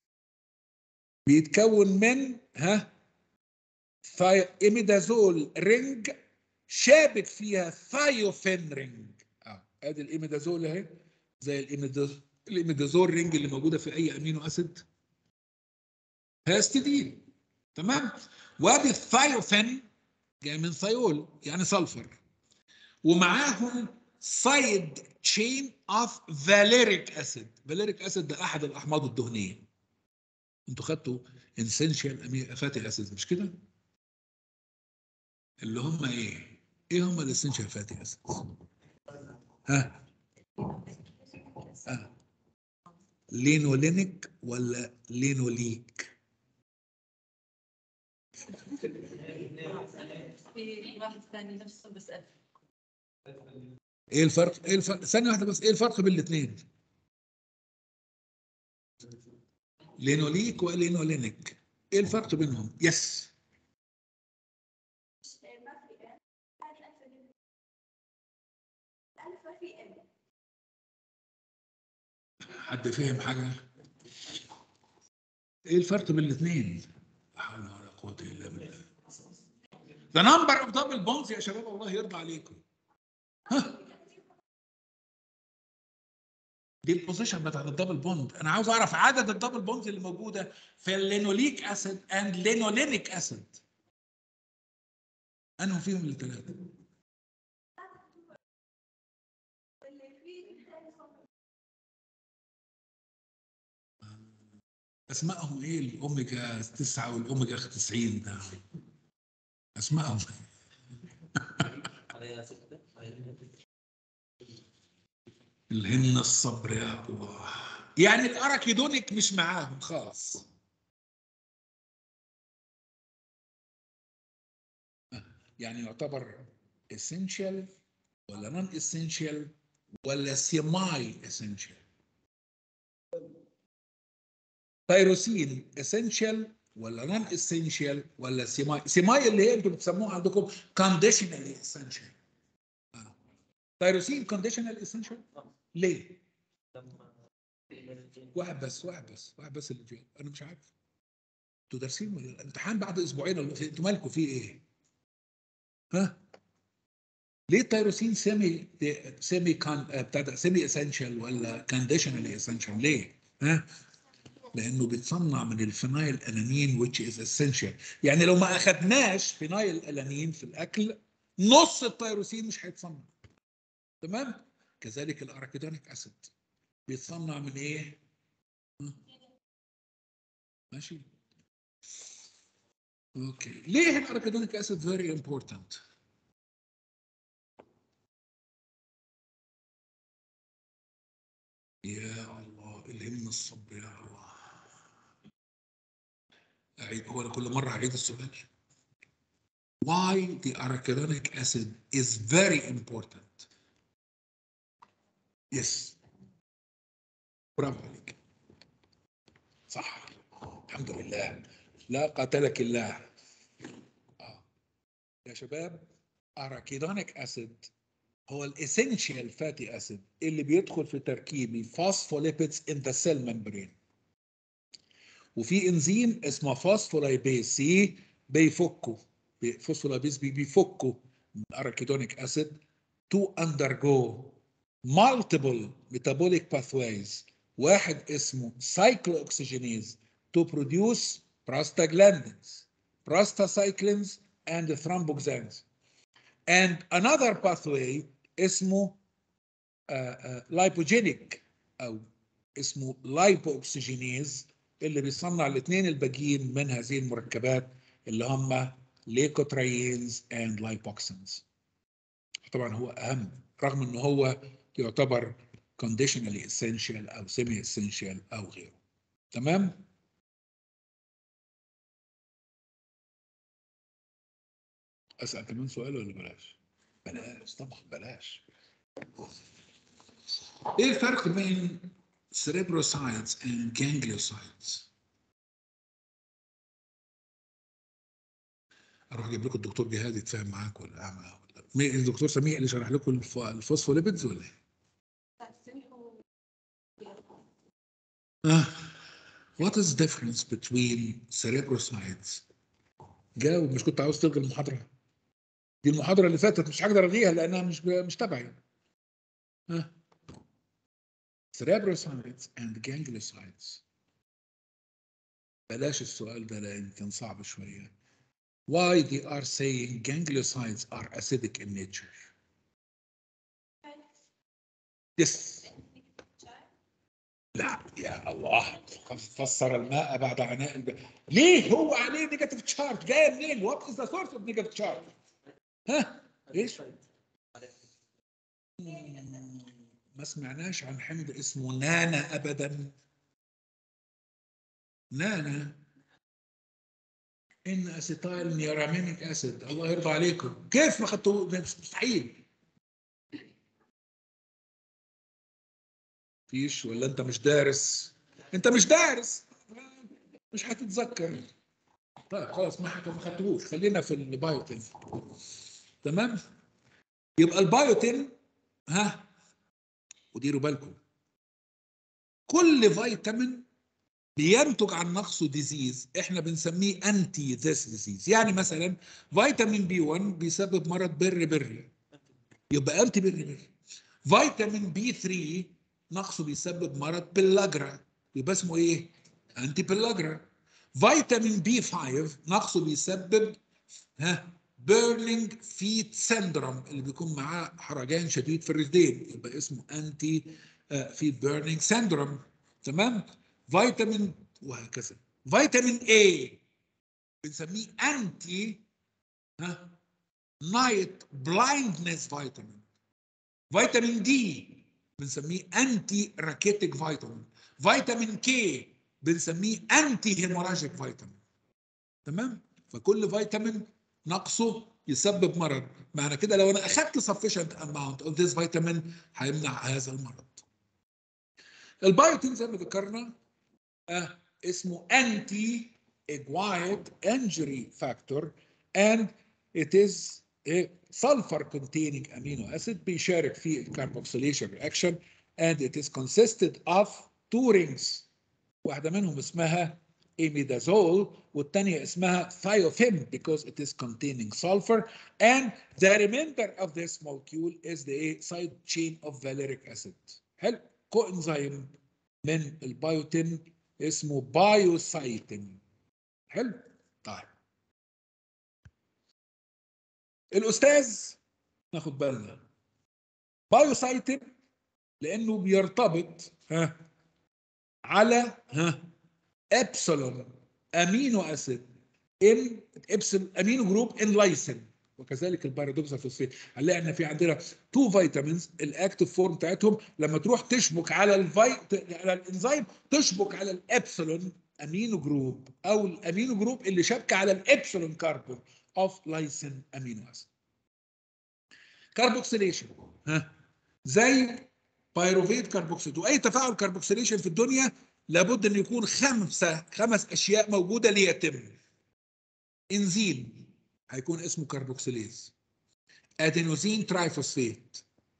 بيتكون من ها ثاي ايميدازول رينج شابك فيها ثايوفين رينج اه ادي الايميدازول اهي زي الايميدازول الايميدازول رينج اللي موجوده في اي امينو اسيد هاستidine تمام وادي الثايوفين جاي من ثايول يعني سلفر ومعاهم سايد تشين اوف فاليريك اسيد فاليريك اسيد ده احد الاحماض الدهنيه انتوا خدتوا اسينشال فاتي اسيد مش كده اللي هم ايه ايه هم الاسنشال فاتي اسيد ها ها لينولينيك ولا لينوليك في واحد ثاني نفسه بسأل ايه الفرق ايه الفرق ثانيه واحده بس ايه الفرق بين الاثنين لينوليك ولينولينيك ايه الفرق بينهم يس حد فهم حاجه ايه الفرق بين الاثنين لا حول ولا قوه الا بالله The number of double bonds يا شباب الله يرضى عليكم ها دي البوزيشن بتاعت الدبل بوند انا عاوز اعرف عدد الدبل بوندز اللي موجوده في اللينوليك اسيد اند لينولينيك اسيد انهم فيهم الثلاثه اسمائهم ايه الاوميجا 9 والاوميجا 90 ده اسمائهم عليها ستة عليها الهن الصبر يا الله يعني الاراكيدونيك مش معاهم خالص يعني يعتبر essential ولا non essential ولا semi essential تيروسين essential ولا non essential ولا semi semi اللي هي انتوا بتسموها عندكم conditionally essential آه. تيروسين conditional essential ليه؟ لما واحد بس واحد بس واحد بس اللي فيه انا مش عارف انتوا دارسين ولا لا؟ الامتحان بعد اسبوعين ولا في- انتوا مالكم فيه ايه؟ ها؟ ليه التيروسين سيمي سيمي كان آه، بتاع ده سيمي اسينشال ولا كانديشنالي اسينشال ليه؟ ها؟ لانه بيتصنع من الفينايل الانين which is essential يعني لو ما اخدناش فينايل الانين في الاكل نص التيروسين مش هيتصنع تمام؟ كذلك الاراكيدونيك اسيد بيتصنع من ايه؟ ها؟ ماشي اوكي ليه الاركيدونيك اسيد فيري امبورتنت يا الله الهمنا الصبر يا الله أعيد هو أنا كل مرة أعيد السؤال why the arachidonic acid is very important yes برافو عليك صح الحمد لله لا قاتلك الله آه. يا شباب اراكيدونيك اسيد هو الاسينشال فاتي اسيد اللي بيدخل في تركيب الفوسفوليبيدز ان ذا سيل ممبرين وفي انزيم اسمه فوسفولايبيز سي بيفكوا بي- فوسفولايبيز بي بيفكوا من اراكيدونيك اسيد to undergo multiple metabolic pathways واحد اسمه cyclooxygenase to produce prostaglandins, prostacyclins and thromboxanes. And another pathway اسمه uh, uh, lipogenic أو اسمه lipoxygenase اللي بيصنع الاثنين الباقيين من هذه المركبات اللي هم ليكوتريينز and lipoxins. طبعا هو اهم رغم انه هو يعتبر conditionally essential او semi essential او غيره تمام اسال كمان سؤال ولا بلاش بلاش طبعا بلاش ايه الفرق بين cerebrocytes and gangliosides اروح اجيب لكم الدكتور جهاد يتفاهم معاك ولا اعمى ولا مين الدكتور سميح اللي شرح لكم الف- الفوسفوليبيدز ولا ايه؟ آه. What is the difference between cerebrocytes؟ جاوب مش كنت عاوز تلغي المحاضرة؟ دي المحاضرة اللي فاتت مش هقدر الغيها لأنها مش مش تبعي. ها؟ cerebrocytes and gangliosides. بلاش السؤال ده لأن كان صعب شوية. Why they are saying gangliosides are acidic in nature? Yes. لا يا الله فسر الماء بعد عناء الب... ليه هو عليه نيجاتيف تشارج جايه منين وات از ذا سورس اوف نيجاتيف تشارج ها ايش ما سمعناش عن حمض اسمه نانا ابدا نانا ان اسيتايل نيرامينيك اسيد الله يرضى عليكم كيف ما خدتوه ده مستحيل فيش ولا انت مش دارس انت مش دارس مش هتتذكر طيب خلاص ما حكى- ما خدتهوش خلينا في البايوتين تمام يبقى البايوتين ها وديروا بالكم كل فيتامين بينتج عن نقصه ديزيز احنا بنسميه انتي ذس ديزيز يعني مثلا فيتامين بي 1 بيسبب مرض بر بري يبقى انتي بر بري فيتامين بي 3 نقصه بيسبب مرض بلاجرا يبقى اسمه ايه انتي بلاجرا فيتامين بي 5 نقصه بيسبب ها بيرنينج فيت سندروم اللي بيكون معاه حرجان شديد في الرجلين يبقى اسمه انتي فيت بيرنينج سندروم تمام فيتامين وهكذا فيتامين A بنسميه انتي ها نايت بلايندنس فيتامين فيتامين دي بنسميه انتي راكيتيك فيتامين فيتامين كي بنسميه انتي هيموراجيك فيتامين تمام فكل فيتامين نقصه يسبب مرض معنى كده لو انا اخذت sufficient amount of this vitamin هيمنع هذا المرض البايوتين زي ما ذكرنا آه اسمه anti acquired injury factor and it is a sulfur containing amino acid بيشارك في الكربوكسيليشن reaction and it is consisted of two rings واحدة منهم اسمها imidazole والثانية اسمها thiophem because it is containing sulfur and the remainder of this molecule is the side chain of valeric acid حلو coenzyme من البايوتين اسمه بايوسايتين حلو طيب الاستاذ ناخد بالنا بايوسايتين لانه بيرتبط ها على ها ابسلون امينو اسيد ان ابسل امينو جروب ان لايسين وكذلك البارادوكسال فوسفيت هنلاقي ان في عندنا تو فيتامينز الاكتف فورم بتاعتهم لما تروح تشبك على الفي على الانزيم تشبك على الابسلون امينو جروب او الامينو جروب اللي شابكه على الابسلون كاربون اوف لايسين امينو اسيد كاربوكسيليشن ها زي بايروفيت كاربوكسيد واي تفاعل كاربوكسيليشن في الدنيا لابد ان يكون خمسه خمس اشياء موجوده ليتم انزيم هيكون اسمه كربوكسيليز ادينوزين ترايفوسفيت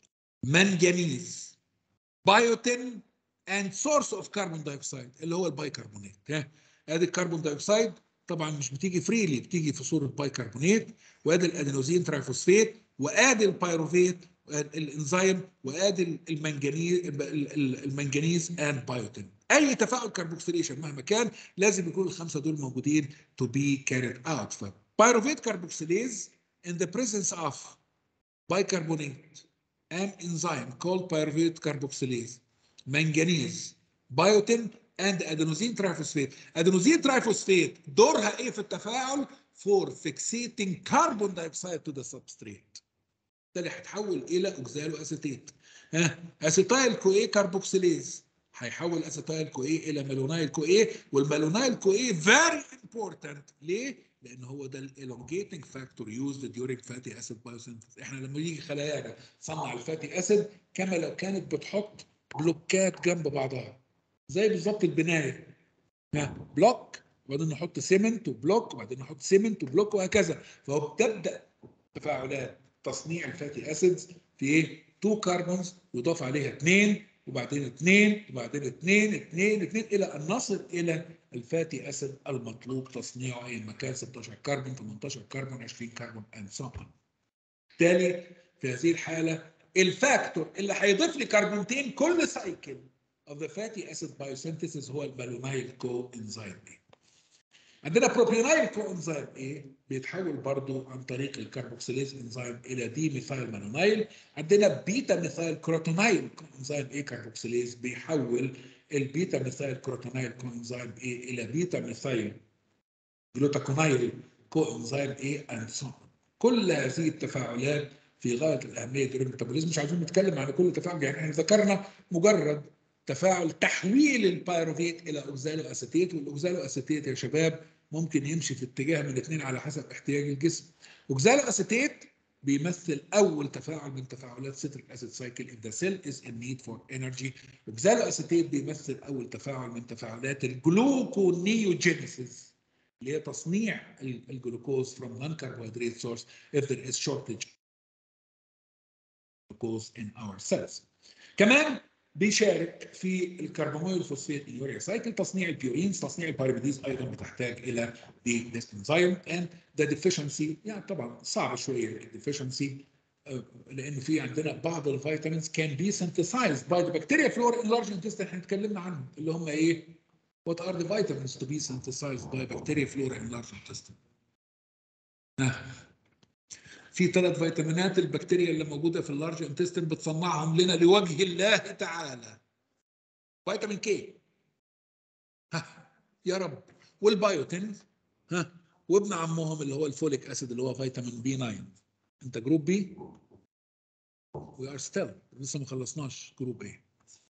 منجنيز بايوتين اند سورس اوف كربون دايوكسيد اللي هو البايكربونات ها ادي الكربون دايوكسيد طبعا مش بتيجي فريلي بتيجي في صوره بايكربونات وادي الادينوزين ترايفوسفيت وادي البايروفيت الانزيم وادي المنجنيز المنجنيز اند بايوتين اي تفاعل كربوكسيليشن مهما كان لازم يكون الخمسه دول موجودين to be carried out ف pyruvate carboxylase in the presence of bicarbonate an enzyme called pyruvate carboxylase manganese biotin and adenosine triphosphate adenosine triphosphate دورها ايه في التفاعل for fixating carbon dioxide to the substrate ده اللي هيتحول الى اوكزالو اسيتيت ها اسيتايل كو ايه كاربوكسيليز هيحول اسيتايل كو ايه الى مالونايل كو ايه والمالونايل كو ايه فيري امبورتنت ليه؟ لان هو ده الالونجيتنج فاكتور يوزد ديورينج فاتي اسيد بايوسينثيسيس احنا لما يجي خلايانا تصنع الفاتي اسيد كما لو كانت بتحط بلوكات جنب بعضها زي بالظبط البنايه ها بلوك وبعدين نحط سيمنت وبلوك وبعدين نحط سيمنت وبلوك وهكذا فهو بتبدا تفاعلات تصنيع الفاتي اسيدز في ايه؟ 2 كربونز يضاف عليها 2 وبعدين 2 وبعدين 2 2 2 الى ان نصل الى الفاتي اسيد المطلوب تصنيعه اي مكان 16 كربون 18 كربون 20 كربون اند سو بالتالي في هذه الحاله الفاكتور اللي هيضيف لي كربونتين كل سايكل of the fatty acid biosynthesis هو البالونايل كو انزيم عندنا بروبيونايل كو انزيم ايه بيتحول برضو عن طريق الكربوكسيليز انزيم الى دي ميثايل مانونايل عندنا بيتا ميثايل كروتونايل كو انزيم ايه كربوكسيليز بيحول البيتا ميثايل كروتونايل كو انزيم ايه الى بيتا ميثايل جلوتاكونايل كو انزيم ايه اند سو كل هذه التفاعلات في غايه الاهميه دور الميتابوليزم مش عايزين نتكلم عن كل تفاعل يعني احنا ذكرنا مجرد تفاعل تحويل البايروفيت الى اوكزالو اسيتيت والاوكزالو اسيتيت يا شباب ممكن يمشي في اتجاه من الاثنين على حسب احتياج الجسم اوكزالو اسيتيت بيمثل اول تفاعل من تفاعلات سيتريك اسيد سايكل if the cell is in need for energy اوكزالو اسيتيت بيمثل اول تفاعل من تفاعلات الجلوكونيوجينيسيس اللي هي تصنيع الجلوكوز from non-carbohydrate source if there is shortage of glucose in our cells. كمان بيشارك في الكرباميل فوسفات يوريا سايكل تصنيع البيورينز تصنيع الباربيديز ايضا بتحتاج الى دي this enzyme and the deficiency يعني طبعا صعب شويه الديفيشنسي لان في عندنا بعض الفيتامينز can be synthesized by the bacteria flora in large intestine احنا اتكلمنا عنهم اللي هم ايه؟ What are the vitamins to be synthesized by bacteria flora in large intestine؟ ها. في ثلاث فيتامينات البكتيريا اللي موجوده في اللارج انتستين بتصنعهم لنا لوجه الله تعالى فيتامين كي ها يا رب والبايوتين ها وابن عمهم اللي هو الفوليك اسيد اللي هو فيتامين بي 9 انت جروب بي وي ار ستيل لسه ما خلصناش جروب ايه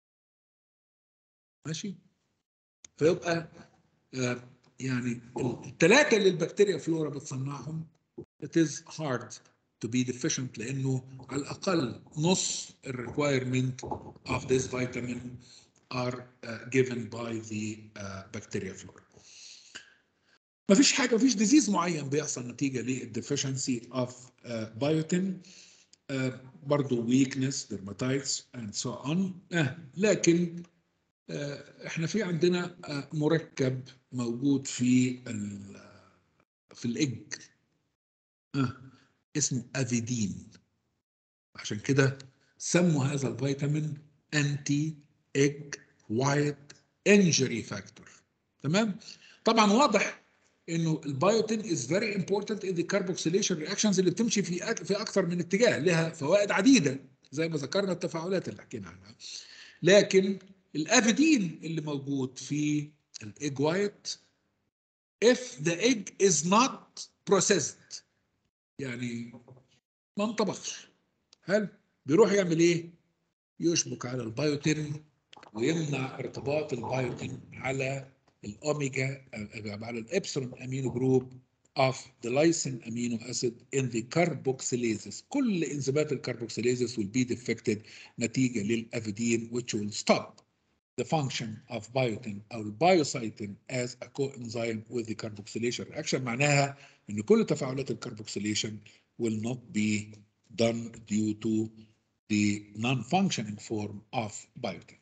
ماشي فيبقى آه يعني الثلاثه اللي البكتيريا فلورا بتصنعهم it is hard to be deficient لانه على الاقل نص الريكوايرمنت of this vitamin are uh, given by the uh, bacteria flora. ما فيش حاجه ما فيش ديزيز معين بيحصل نتيجه للديفيشنسي اوف بايوتين برضه ويكنس dermatitis and so on آه لكن آه احنا في عندنا آه مركب موجود في ال في الايج آه اسمه افيدين عشان كده سموا هذا الفيتامين انتي ايج وايت انجري فاكتور تمام طبعا واضح انه البايوتين از فيري امبورتنت ان ذا كاربوكسيليشن رياكشنز اللي بتمشي في أك- في اكثر من اتجاه لها فوائد عديده زي ما ذكرنا التفاعلات اللي حكينا عنها لكن الافيدين اللي موجود في الايج وايت if the egg is not processed يعني ما انطبخش هل بيروح يعمل ايه يشبك على البايوتين ويمنع ارتباط البايوتين على الاوميجا على الابسلون امينو جروب of the lysine amino acid in the carboxylases كل انزيمات الكربوكسيليزس will be defected نتيجة للافيدين which will stop the function of biotin أو البايوسايتين as a coenzyme with the carboxylation reaction معناها إن كل تفاعلات الكربوكسيليشن will not be done due to the non-functioning form of biotin.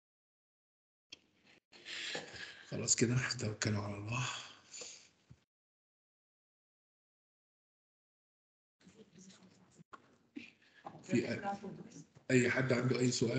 خلاص كده توكلوا على الله. في أي حد عنده أي سؤال؟